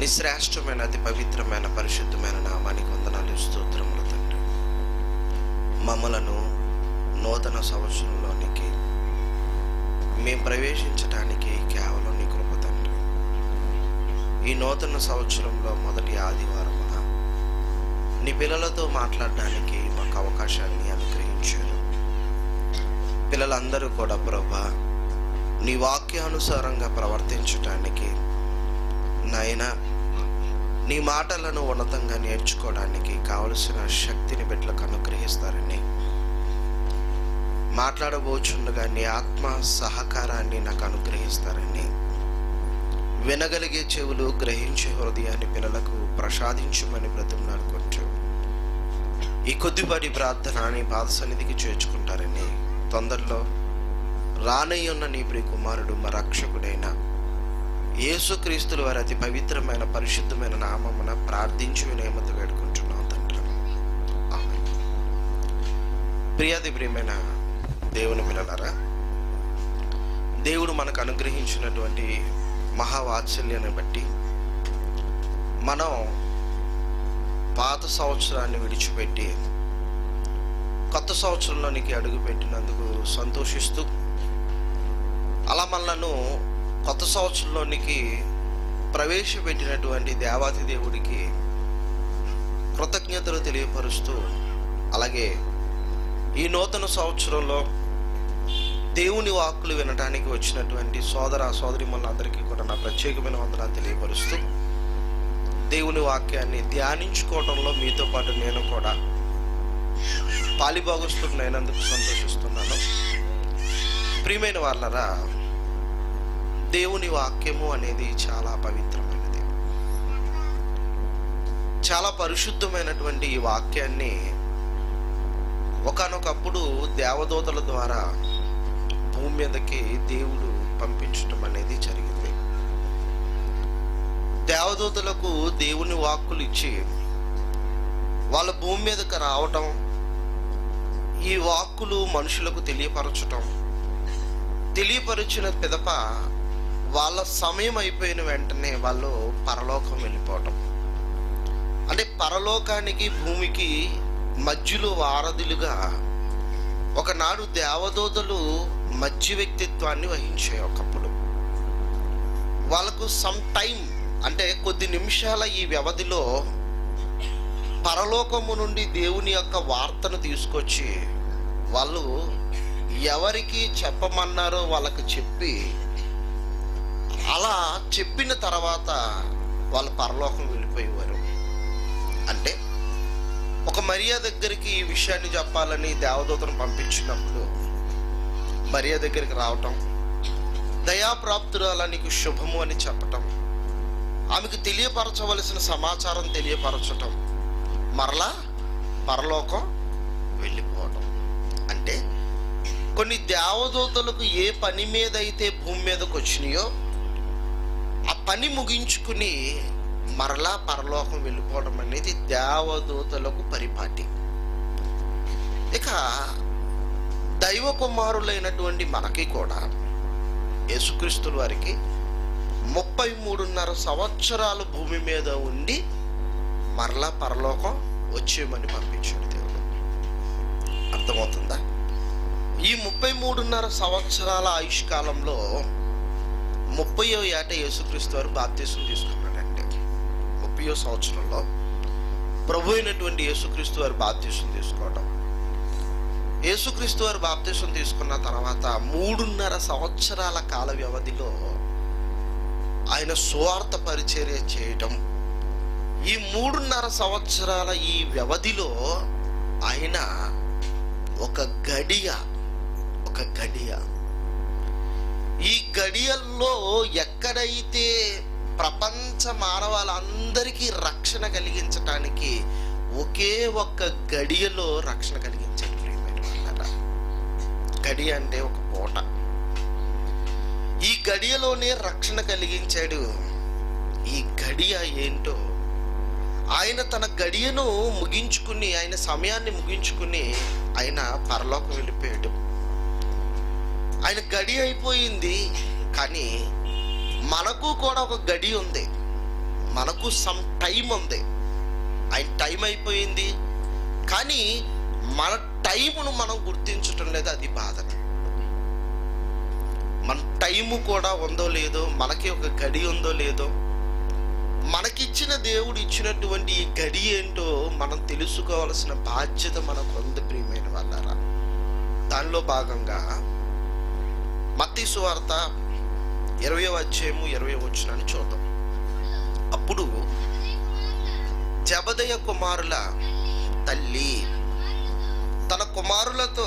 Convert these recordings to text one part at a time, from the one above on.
నీ శ్రేష్టమైన అతి పవిత్రమైన పరిశుద్ధమైన నామానికి వందనాలు స్తోత్రములు తండ్రి మమ్మలను నూతన సంవత్సరంలోనికి మేము ప్రవేశించడానికి కేవలం నీ కృప తండ్రి ఈ నూతన సంవత్సరంలో మొదటి ఆదివారమున నీ పిల్లలతో మాట్లాడడానికి మాకు అవకాశాన్ని అనుగ్రహించారు పిల్లలందరూ కూడా ప్రభా నీ వాక్యానుసారంగా ప్రవర్తించటానికి నాయన నీ మాటలను ఉన్నతంగా నేర్చుకోవడానికి కావలసిన శక్తిని బిడ్డలకు అనుగ్రహిస్తారని మాట్లాడబోచుండగా నీ ఆత్మ సహకారాన్ని నాకు అనుగ్రహిస్తారని వినగలిగే చెవులు గ్రహించే హృదయాన్ని పిల్లలకు ప్రసాదించమని బ్రతిమలాడుకుంటూ ఈ కొద్దిపాటి ప్రార్థన నీ పాద సన్నిధికి చేర్చుకుంటారని తొందరలో రానయ్యున్న నీ ప్రియ కుమారుడు మా రక్షకుడైన యేసుక్రీస్తుల వారి అతి పవిత్రమైన పరిశుద్ధమైన నామమున ప్రార్థించి వినయమత వేడుకుంటున్నాం తండ్రి ఆమేన్. ప్రియాది ప్రియమైన దేవుని పిల్లలారా దేవుడు మనకు అనుగ్రహించినటువంటి మహావాత్సల్యాన్ని బట్టి మనం పాత సంవత్సరాన్ని విడిచిపెట్టి కొత్త సంవత్సరంలోనికి అడుగు పెట్టినందుకు సంతోషిస్తూ అలా మనలను కొత్త సంవత్సరంలోనికి ప్రవేశపెట్టినటువంటి దేవాది దేవుడికి కృతజ్ఞతలు తెలియపరుస్తూ అలాగే ఈ నూతన సంవత్సరంలో దేవుని వాక్కులు వినడానికి వచ్చినటువంటి సోదర సోదరి అందరికీ కూడా నా ప్రత్యేకమైన వందనాలు తెలియపరుస్తూ దేవుని వాక్యాన్ని ధ్యానించుకోవడంలో మీతో పాటు నేను కూడా పాలిభాగస్తున్నైనందుకు సంతోషిస్తున్నాను ప్రియమైన వాళ్ళరా దేవుని వాక్యము అనేది చాలా పవిత్రమైనది చాలా పరిశుద్ధమైనటువంటి ఈ వాక్యాన్ని ఒకానొకప్పుడు దేవదూతల ద్వారా భూమి మీదకి దేవుడు పంపించటం అనేది జరిగింది దేవదూతలకు దేవుని వాక్కులు ఇచ్చి వాళ్ళ భూమి మీదకి రావటం ఈ వాక్కులు మనుషులకు తెలియపరచటం తెలియపరిచిన పిదప వాళ్ళ సమయం అయిపోయిన వెంటనే వాళ్ళు పరలోకం వెళ్ళిపోవటం అంటే పరలోకానికి భూమికి మధ్యలో వారధులుగా ఒకనాడు దేవదూతలు మధ్య వ్యక్తిత్వాన్ని వహించాయి ఒకప్పుడు వాళ్ళకు సమ్ టైం అంటే కొద్ది నిమిషాల ఈ వ్యవధిలో పరలోకము నుండి దేవుని యొక్క వార్తను తీసుకొచ్చి వాళ్ళు ఎవరికి చెప్పమన్నారో వాళ్ళకి చెప్పి అలా చెప్పిన తర్వాత వాళ్ళు పరలోకం వెళ్ళిపోయేవారు అంటే ఒక మరియా దగ్గరికి ఈ విషయాన్ని చెప్పాలని దేవదూతను పంపించినప్పుడు మరియా దగ్గరికి రావటం దయాప్రాప్తురాల నీకు శుభము అని చెప్పటం ఆమెకు తెలియపరచవలసిన సమాచారం తెలియపరచటం మరలా పరలోకం వెళ్ళిపోవటం అంటే కొన్ని దేవదూతలకు ఏ పని మీద అయితే భూమి మీదకి వచ్చినాయో ఆ పని ముగించుకుని మరలా పరలోకం వెళ్ళిపోవడం అనేది దేవదూతలకు పరిపాటి ఇక దైవ కుమారులైనటువంటి మనకి కూడా యేసుక్రీస్తుల వారికి ముప్పై మూడున్నర సంవత్సరాలు భూమి మీద ఉండి మరలా పరలోకం వచ్చేయమని పంపించాడు దేవుడు అర్థమవుతుందా ఈ ముప్పై మూడున్నర సంవత్సరాల ఆయుష్కాలంలో ముప్పయో ఏట యేసుక్రీస్తు వారు బాప్తీసం తీసుకున్నాడంటే ముప్పయో సంవత్సరంలో ప్రభు అయినటువంటి యేసుక్రీస్తు వారు బాప్తీసం తీసుకోవడం యేసుక్రీస్తు వారు బాప్తీసం తీసుకున్న తర్వాత మూడున్నర సంవత్సరాల కాల వ్యవధిలో ఆయన సువార్త పరిచర్య చేయటం ఈ మూడున్నర సంవత్సరాల ఈ వ్యవధిలో ఆయన ఒక గడియ ఒక గడియ ఈ గడియల్లో ఎక్కడైతే ప్రపంచ మానవాళ్ళందరికీ రక్షణ కలిగించటానికి ఒకే ఒక్క గడియలో రక్షణ కలిగించాడు ప్రియమైన వాళ్ళారా. గడియ అంటే ఒక పూట ఈ గడియలోనే రక్షణ కలిగించాడు ఈ గడియ ఏంటో ఆయన తన గడియను ముగించుకుని ఆయన సమయాన్ని ముగించుకుని ఆయన పరలోకం వెళ్ళిపోయాడు ఆయన గడి అయిపోయింది కానీ మనకు కూడా ఒక గడి ఉంది మనకు సమ్ టైం ఉంది ఆయన టైం అయిపోయింది కానీ మన టైమును మనం గుర్తించటం లేదు అది బాధ మన టైము కూడా ఉందో లేదో మనకి ఒక గడి ఉందో లేదో మనకిచ్చిన దేవుడు ఇచ్చినటువంటి ఈ గడి ఏంటో మనం తెలుసుకోవాల్సిన బాధ్యత మనకు ఉంది ప్రియమైన వాళ్ళారా దానిలో భాగంగా మత్తీ సువార్త ఇరవై అధ్యాయము ఇరవై వచ్చినని చూద్దాం అప్పుడు జబదయ కుమారుల తల్లి తన కుమారులతో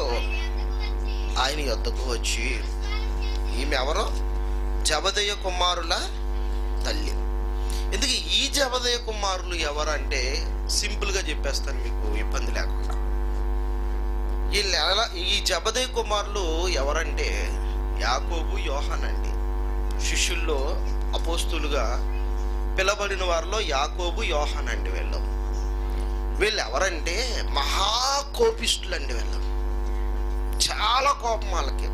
ఆయన యొద్దకు వచ్చి ఈమె ఎవరో జబదయ కుమారుల తల్లి ఎందుకు ఈ జబదయ కుమారులు ఎవరంటే సింపుల్గా చెప్పేస్తాను మీకు ఇబ్బంది లేకుండా వీళ్ళు ఎలా ఈ జబదయ కుమారులు ఎవరంటే యాకోబు యోహాన్ అండి శిష్యుల్లో అపోస్తులుగా పిలబడిన వారిలో యాకోబు యోహాన్ అండి వీళ్ళు వీళ్ళు ఎవరంటే మహా కోపిష్ఠులు అండి వీళ్ళు చాలా కోపం వాళ్ళకి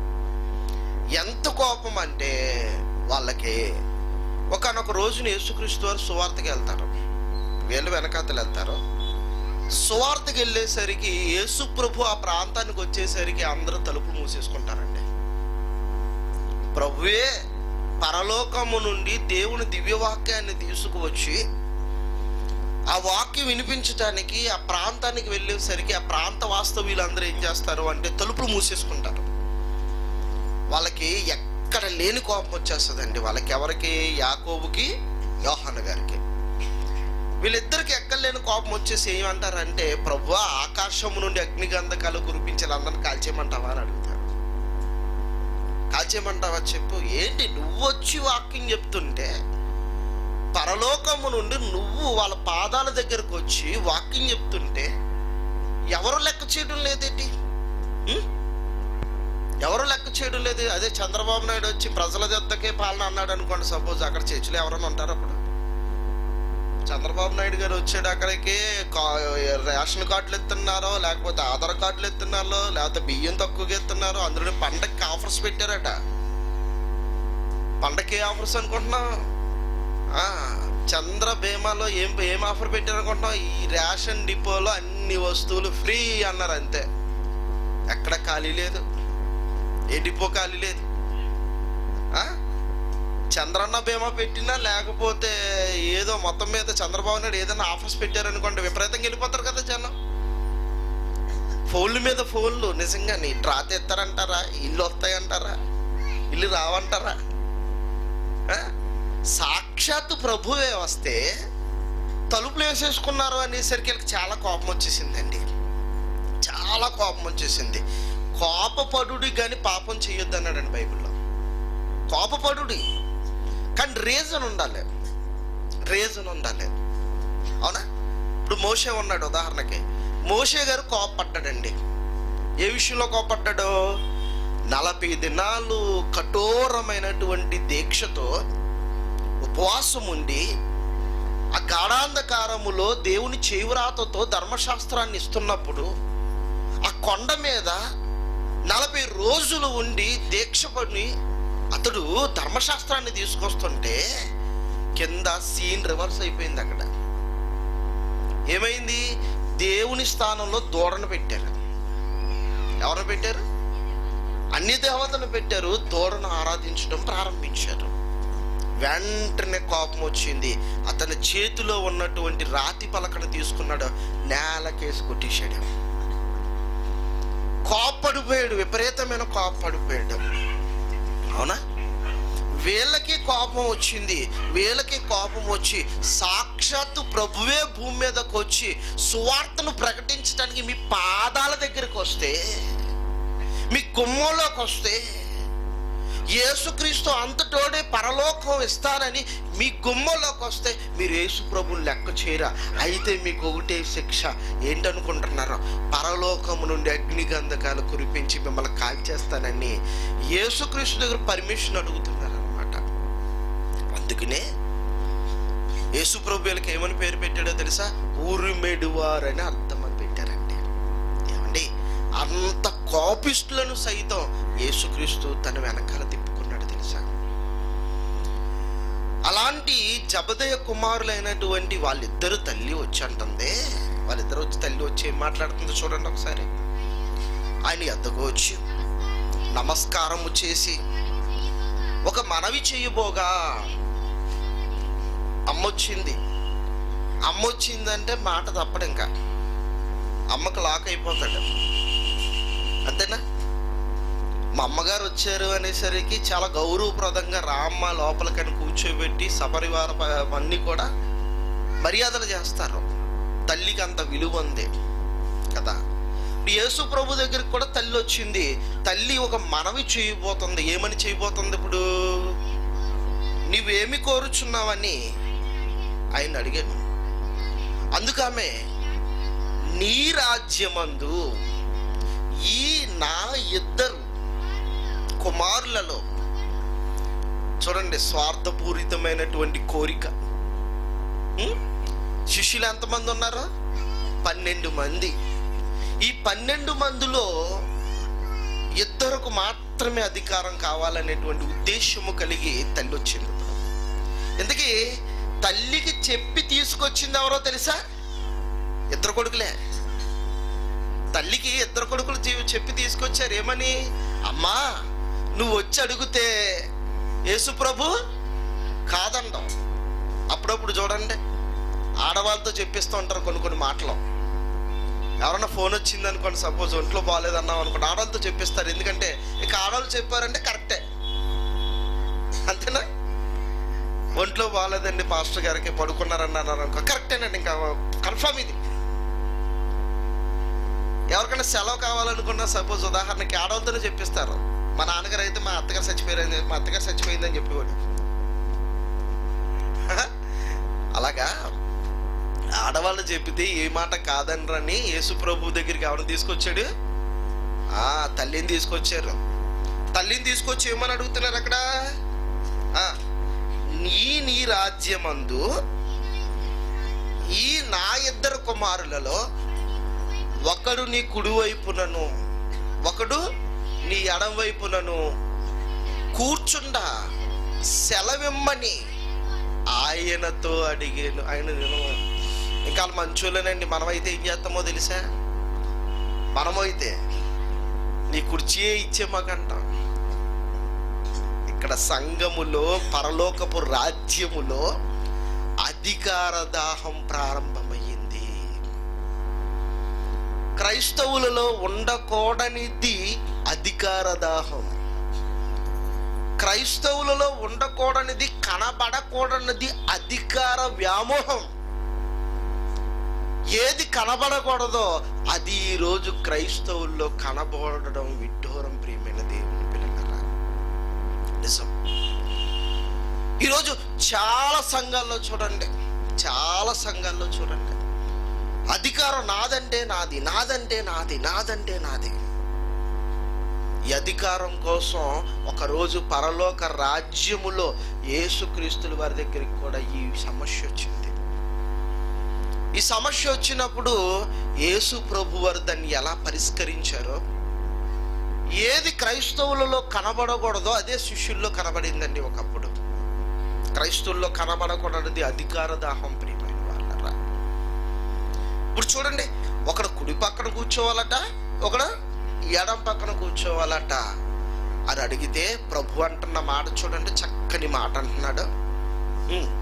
ఎంత కోపం అంటే వాళ్ళకి ఒకనొక రోజున యేసుక్రీస్తు వారు సువార్తకి వెళ్తారు వీళ్ళు వెనకాతలు వెళ్తారు సువార్తకి వెళ్ళేసరికి యేసు ప్రభు ఆ ప్రాంతానికి వచ్చేసరికి అందరూ తలుపులు మూసేసుకుంటారండి ప్రభువే పరలోకము నుండి దేవుని దివ్యవాక్యాన్ని తీసుకువచ్చి ఆ వాక్యం వినిపించటానికి ఆ ప్రాంతానికి వెళ్ళేసరికి ఆ ప్రాంత వాస్తవ్యులందరూ ఏం చేస్తారు అంటే తలుపులు మూసేసుకుంటారు వాళ్ళకి ఎక్కడ లేని కోపం వచ్చేస్తుందండి వాళ్ళకి ఎవరికి యాకోబుకి యోహాన్ గారికి వీళ్ళిద్దరికి ఎక్కడ లేని కోపం వచ్చేసి ఏమంటారంటే ప్రభు ఆకాశం నుండి అగ్నిగంధకాలు కురిపించి అందరిని కాల్చేయమంటావా అని అడుగుతారు కాల్చేయమంటావా చెప్పు ఏంటి నువ్వు వచ్చి వాక్యం చెప్తుంటే పరలోకము నుండి నువ్వు వాళ్ళ పాదాల దగ్గరకు వచ్చి వాక్యం చెప్తుంటే ఎవరు లెక్క చేయడం లేదేంటి ఉం? ఎవరు లెక్క చేయడం లేదు అదే చంద్రబాబు నాయుడు వచ్చి ప్రజల దత్తకే పాలన అన్నాడు అనుకోండి సపోజ్ అక్కడ చర్చిలో ఎవరైనా ఉంటారు అప్పుడు చంద్రబాబు నాయుడు గారు వచ్చాడు అక్కడికి కా- రేషన్ కార్డులు ఎత్తున్నారో లేకపోతే ఆధార్ కార్డులు ఎత్తున్నారో లేకపోతే బియ్యం తక్కువగా ఎత్తున్నారో అందులో పండగకి ఆఫర్స్ పెట్టారట పండగకి ఏ ఆఫర్స్ అనుకుంటున్నావు ఆ, చంద్ర బీమాలో ఏం ఏం ఆఫర్ పెట్టారు అనుకుంటున్నావు ఈ రేషన్ డిపోలో అన్ని వస్తువులు ఫ్రీ అన్నారు అంతే ఎక్కడ ఖాళీ లేదు ఏ డిపో ఖాళీ లేదు ఆ? చంద్రన్న బీమా పెట్టినా లేకపోతే ఏదో మొత్తం మీద చంద్రబాబు నాయుడు ఏదైనా ఆఫర్స్ పెట్టారనుకోండి విపరీతంగా వెళ్ళిపోతారు కదా జనం ఫోన్ల మీద ఫోన్లు నిజంగా నీ డ్రా తెస్తారంటారా ఇల్లు వస్తాయంటారా ఇల్లు రావంటారా ఆ? సాక్షాత్తు ప్రభువే వస్తే తలుపులు వేసేసుకున్నారు అనేసరికి వీళ్ళకి చాలా కోపం వచ్చేసిందండి చాలా కోపం వచ్చేసింది కోపపడుడి కానీ పాపం చేయొద్దు అన్నాడండి బైబిల్లో కోపపడుడి కానీ రీజన్ ఉండాలి రీజన్ ఉండాలి అవునా ఇప్పుడు మోషే ఉన్నాడు ఉదాహరణకి మోషే గారు కోపపడ్డాడండి ఏ విషయంలో కోపడ్డాడు నలభై దినాలు కఠోరమైనటువంటి దీక్షతో ఉపవాసం ఉండి ఆ గాఢాంధకారములో దేవుని చేవురాతతో ధర్మశాస్త్రాన్ని ఇస్తున్నప్పుడు ఆ కొండ మీద నలభై రోజులు ఉండి దీక్ష పడి అతడు ధర్మశాస్త్రాన్ని తీసుకొస్తుంటే కింద సీన్ రివర్స్ అయిపోయింది అక్కడ ఏమైంది దేవుని స్థానంలో దూడను పెట్టారు ఎవరు పెట్టారు అన్ని దేవతలు పెట్టారు దూడను ఆరాధించడం ప్రారంభించారు వెంటనే కోపం వచ్చింది అతని చేతిలో ఉన్నటువంటి రాతి పలకను తీసుకున్నాడు నేలకేసి కొట్టేశాడు కోప్పడిపోయాడు విపరీతమైన కోప్పడిపోయాడు అవునా వీళ్ళకి కోపం వచ్చింది వీళ్ళకి కోపం వచ్చి సాక్షాత్తు ప్రభువే భూమి మీదకి వచ్చి సువార్తను ప్రకటించడానికి మీ పాదాల దగ్గరికి వస్తే మీ గుమ్మంలోకి వస్తే యేసుక్రీస్తు అంతటోడే పరలోకం ఇస్తానని మీ గుమ్మంలోకి వస్తే మీరు యేసు ప్రభుని లెక్క చేయరా అయితే మీకు ఒకటే శిక్ష ఏంటనుకుంటున్నారు పరలోకము నుండి అగ్నిగంధకాలు కురిపించి మిమ్మల్ని కాల్చేస్తానని యేసుక్రీస్తు దగ్గర పర్మిషన్ అడుగుతున్నారు అనమాట అందుకనే యేసు ప్రభువులకి ఏమని పేరు పెట్టాడో తెలుసా ఊరిమెడువారు అని అర్థం అని పెట్టారండి ఏమండి అంత కోపిస్టులను సైతం యేసుక్రీస్తు తన వెనకాల తిప్పుకున్నాడు తెలుసా అలాంటి జబదయ కుమారులైనటువంటి వాళ్ళిద్దరు తల్లి వచ్చి అంటుంది వాళ్ళిద్దరు వచ్చి తల్లి వచ్చి ఏం మాట్లాడుతుందో చూడండి ఒకసారి ఆయన ఎద్దకు వచ్చి నమస్కారము చేసి ఒక మనవి చేయబోగా అమ్మొచ్చింది అమ్మొచ్చిందంటే మాట తప్పడు ఇంకా అమ్మకు లాక్ అయిపోతాడు అంతేనా మా అమ్మగారు వచ్చారు అనేసరికి చాలా గౌరవప్రదంగా రామ్మ లోపలికని కూర్చోబెట్టి సపరివార ప- అన్నీ కూడా మర్యాదలు చేస్తారు తల్లికి అంత విలువ ఉంది కదా ఇప్పుడు యేసు ప్రభు దగ్గరికి కూడా తల్లి వచ్చింది తల్లి ఒక మనవి చేయబోతుంది ఏమని చేయబోతుంది ఇప్పుడు నీవేమి కోరుచున్నావని ఆయన అడిగాను అందుకామె నీ రాజ్యమందు ఈ నా ఇద్దరు కుమారులలో చూడండి స్వార్థపూరితమైనటువంటి కోరిక ఉం? శిష్యులు ఎంతమంది ఉన్నారు పన్నెండు మంది ఈ పన్నెండు మందిలో ఇద్దరికి మాత్రమే అధికారం కావాలనేటువంటి ఉద్దేశము కలిగి తల్లి వచ్చింది ఇంతకీ తల్లికి చెప్పి తీసుకొచ్చింది ఎవరో తెలుసా ఇద్దరు కొడుకులే తల్లికి ఇద్దరు కొడుకులు చె- చెప్పి తీసుకొచ్చారు ఏమని అమ్మా నువ్వు వచ్చి అడిగితే యేసు ప్రభు కాదండం అప్పుడప్పుడు చూడండి ఆడవాళ్ళతో చెప్పిస్తూ ఉంటారు కొన్ని కొన్ని మాటలు ఎవరన్నా ఫోన్ వచ్చింది అనుకోండి సపోజ్ ఒంట్లో బాగాలేదన్నాం అనుకోండి ఆడవాళ్ళతో చెప్పిస్తారు ఎందుకంటే ఇక ఆడవాళ్ళు చెప్పారంటే కరెక్టే అంతేనా ఒంట్లో బాగాలేదండి పాస్టర్ గారికి పడుకున్నారన్నారు అనుకో కరెక్టేనండి ఇంకా కన్ఫర్మ్ ఇది ఎవరికైనా సెలవు కావాలనుకున్నా సపోజ్ ఉదాహరణకి ఆడవాళ్ళతోనే చెప్పిస్తారు మా నాన్నగారు అయితే మా అత్తగారు చచ్చిపోయారని మా అత్తగారు చచ్చిపోయిందని చెప్పేవాడు అలాగా ఆడవాళ్ళు చెప్పితే ఏ మాట కాదనరని యేసు ప్రభు దగ్గరికి ఎవరిని తీసుకొచ్చాడు ఆ తల్లిని తీసుకొచ్చారు తల్లిని తీసుకొచ్చి ఏమని అడుగుతున్నారు అక్కడ ఆ, నీ నీ రాజ్యమందు ఈ నా ఇద్దరు కుమారులలో ఒకడు నీ కుడి వైపునను ఒకడు నీ ఎడం వైపునను కూర్చుండా సెలవిమ్మని ఆయనతో అడిగాను ఆయన నేను ఇంకా వాళ్ళు మంచోళ్ళనండి మనమైతే ఏం చేస్తామో తెలుసా మనమైతే నీ కుర్చీయే ఇచ్చే మాకంటాం ఇక్కడ సంఘములో పరలోకపు రాజ్యములో అధికార దాహం ప్రారంభమైంది క్రైస్తవులలో ఉండకూడనిది అధికార దాహం క్రైస్తవులలో ఉండకూడనిది కనబడకూడనిది అధికార వ్యామోహం ఏది కనబడకూడదో అది ఈ రోజు క్రైస్తవుల్లో కనబడడం విడ్డూరం ప్రియమైన దేవుని పిల్లలరా నిజం ఈరోజు చాలా సంఘాల్లో చూడండి చాలా సంఘాల్లో చూడండి అధికారం నాదంటే నాది నాదంటే నాది నాదంటే నాది ఈ అధికారం కోసం ఒకరోజు పరలోక రాజ్యములో యేసుక్రీస్తుల వారి దగ్గరికి కూడా ఈ సమస్య వచ్చింది ఈ సమస్య వచ్చినప్పుడు యేసు ప్రభు వారు దాన్ని ఎలా పరిష్కరించారో ఏది క్రైస్తవులలో కనబడకూడదో అదే శిష్యుల్లో కనబడిందండి ఒకప్పుడు క్రైస్తవుల్లో కనబడకూడదు అధికార దాహం ప్రియమైన వాళ్ళరా ఇప్పుడు చూడండి ఒకడు కుడి పక్కన కూర్చోవాలట ఒకడు ఎడం పక్కన కూర్చోవాలట అని అడిగితే ప్రభు అంటున్న మాట చూడండి చక్కని మాట అంటున్నాడు ఉమ్.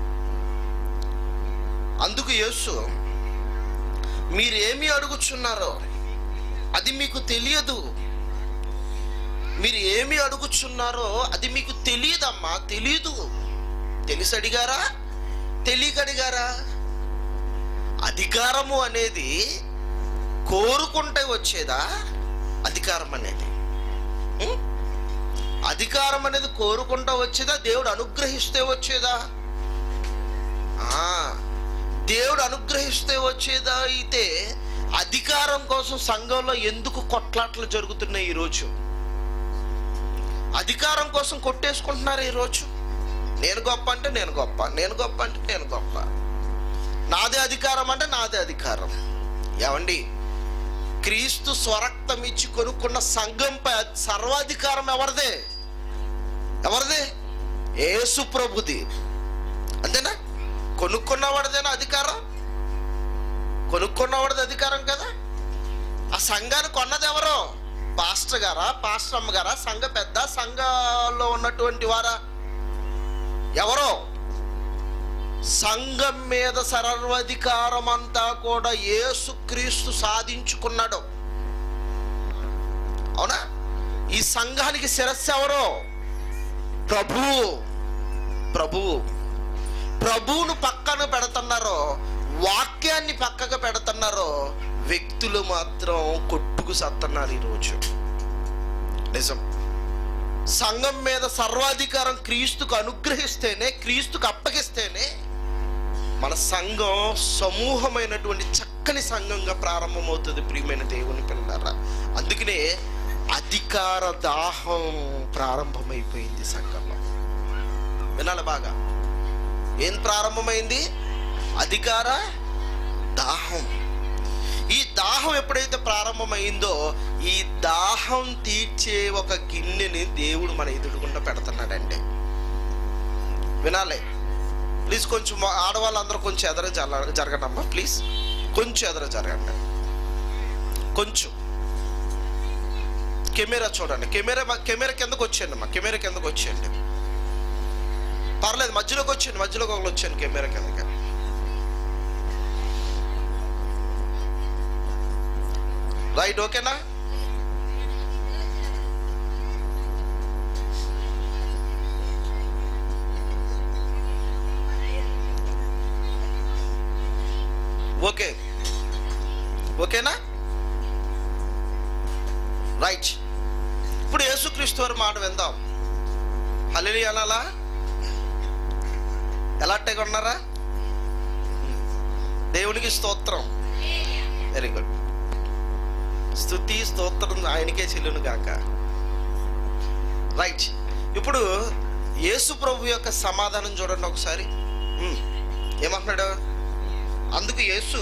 అందుకు యేసు మీరేమి అడుగుచున్నారో అది మీకు తెలియదు మీరు ఏమి అడుగుచున్నారో అది మీకు తెలియదమ్మా తెలియదు తెలిసి అడిగారా తెలియక అడిగారా అధికారము అనేది కోరుకుంటే వచ్చేదా అధికారం అనేది ఉం? అధికారం అనేది కోరుకుంటా వచ్చేదా దేవుడు అనుగ్రహిస్తే వచ్చేదా ఆ, దేవుడు అనుగ్రహిస్తే వచ్చేదా అయితే అధికారం కోసం సంఘంలో ఎందుకు కొట్లాట్లు జరుగుతున్నాయి ఈరోజు అధికారం కోసం కొట్టేసుకుంటున్నారు ఈరోజు నేను గొప్ప అంటే నేను గొప్ప నేను గొప్ప అంటే నేను గొప్ప నాదే అధికారం అంటే నాదే అధికారం ఏమండి క్రీస్తు స్వరక్తం ఇచ్చి కొనుక్కున్న సంఘంపై సర్వాధికారం ఎవరిదే ఎవరిదే యేసు ప్రభుది అంతేనా కొనుక్కున్నవాడిదేనా అధికారం కొనుక్కున్నవాడిది అధికారం కదా ఆ సంఘాన్ని కొన్నది ఎవరు పాస్టర్ గారా పాస్టర్ అమ్మ గారా సంఘ పెద్ద సంఘంలో ఉన్నటువంటి వారా ఎవరో సంఘం మీద సర్వాధికారం అంతా కూడా యేసుక్రీస్తు సాధించుకున్నాడు అవునా ఈ సంఘానికి శిరస్సు ఎవరో ప్రభువు ప్రభువు ప్రభువును పక్కన పెడుతున్నారో వాక్యాన్ని పక్కకు పెడుతున్నారో వ్యక్తులు మాత్రం కొట్టుకు సత్తున్నారు ఈరోజు నిజం సంఘం మీద సర్వాధికారం క్రీస్తుకు అనుగ్రహిస్తేనే క్రీస్తుకు అప్పగిస్తేనే మన సంఘం సమూహమైనటువంటి చక్కని సంఘంగా ప్రారంభమవుతుంది ప్రియమైన దేవుని పిల్లరా అందుకనే అధికార దాహం ప్రారంభమైపోయింది సంఘంలో వినాలి బాగా ఏం ప్రారంభమైంది అధికార దాహం ఈ దాహం ఎప్పుడైతే ప్రారంభమైందో ఈ దాహం తీర్చే ఒక గిన్నెని దేవుడు మన ఎదురుగుండా పెడుతున్నాడండి వినాలి ప్లీజ్ కొంచెం ఆడవాళ్ళందరూ కొంచెం ఎదర జర- జరగండమ్మా ప్లీజ్ కొంచెం ఎదర జరగండి కొంచెం కెమెరా చూడండి కెమెరా కెమెరా కిందకు వచ్చేయండి అమ్మా కెమెరా కిందకు వచ్చేయండి పర్లేదు మధ్యలోకి వచ్చేయండి మధ్యలోకి ఒకళ్ళు వచ్చాను కెమెరా కిందకి రైట్ ఓకేనా ఓకే ఓకేనా రైట్ ఇప్పుడు యేసుక్రీస్తు వారి మాట విందాం హల్లెలూయా అనాలా ఎలాంటిగా ఉన్నారా దేవునికి స్తోత్రం వెరీ గుడ్ స్థుతి స్తోత్రం ఆయనకే చెల్లును గాక రైట్ ఇప్పుడు యేసు ప్రభు యొక్క సమాధానం చూడండి ఒకసారి ఉమ్, ఏమంటున్నాడు అందుకు యేసు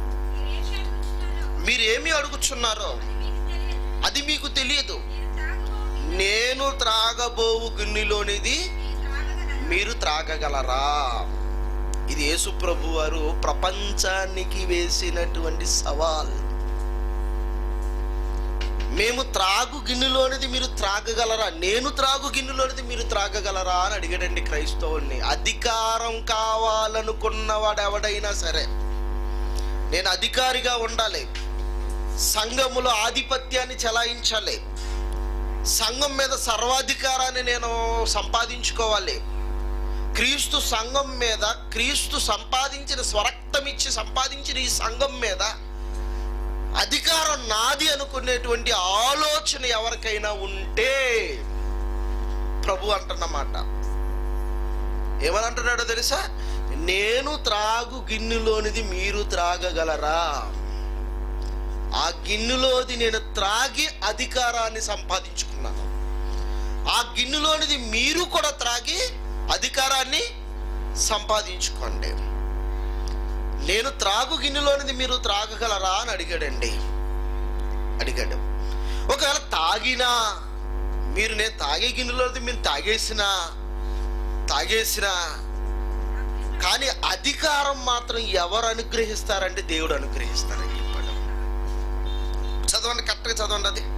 మీరేమి అడుగుచున్నారో అది మీకు తెలియదు నేను త్రాగబోవు గిన్నెలోనిది మీరు త్రాగగలరా ఇది యేసు ప్రభు వారు ప్రపంచానికి వేసినటువంటి సవాల్ మేము త్రాగు గిన్నెలోనిది మీరు త్రాగగలరా నేను త్రాగు గిన్నెలోనిది మీరు త్రాగగలరా అని అడిగాడండి క్రైస్తవుల్ని అధికారం కావాలనుకున్నవాడు ఎవడైనా సరే నేను అధికారిగా ఉండాలి సంఘములో ఆధిపత్యాన్ని చెలాయించాలి సంఘం మీద సర్వాధికారాన్ని నేను సంపాదించుకోవాలి క్రీస్తు సంఘం మీద క్రీస్తు సంపాదించిన స్వరక్తం ఇచ్చి సంపాదించిన ఈ సంఘం మీద అధికారం నాది అనుకునేటువంటి ఆలోచన ఎవరికైనా ఉంటే ప్రభు అంటున్నమాట ఏమని అంటున్నాడో తెలుసా నేను త్రాగు గిన్నెలోనిది మీరు త్రాగగలరా ఆ గిన్నెలోది నేను త్రాగి అధికారాన్ని సంపాదించుకున్నాను ఆ గిన్నెలోనిది మీరు కూడా త్రాగి అధికారాన్ని సంపాదించుకోండి నేను త్రాగు గిన్నెలోనిది మీరు త్రాగగలరా అని అడిగాడండి అడిగాడు ఒకవేళ తాగినా మీరు నేను తాగే గిన్నెలోనిది మీరు తాగేసినా తాగేసినా కానీ అధికారం మాత్రం ఎవరు అనుగ్రహిస్తారంటే దేవుడు అనుగ్రహిస్తారని చెప్పాడు చదవండి కరెక్ట్గా చదవండి అది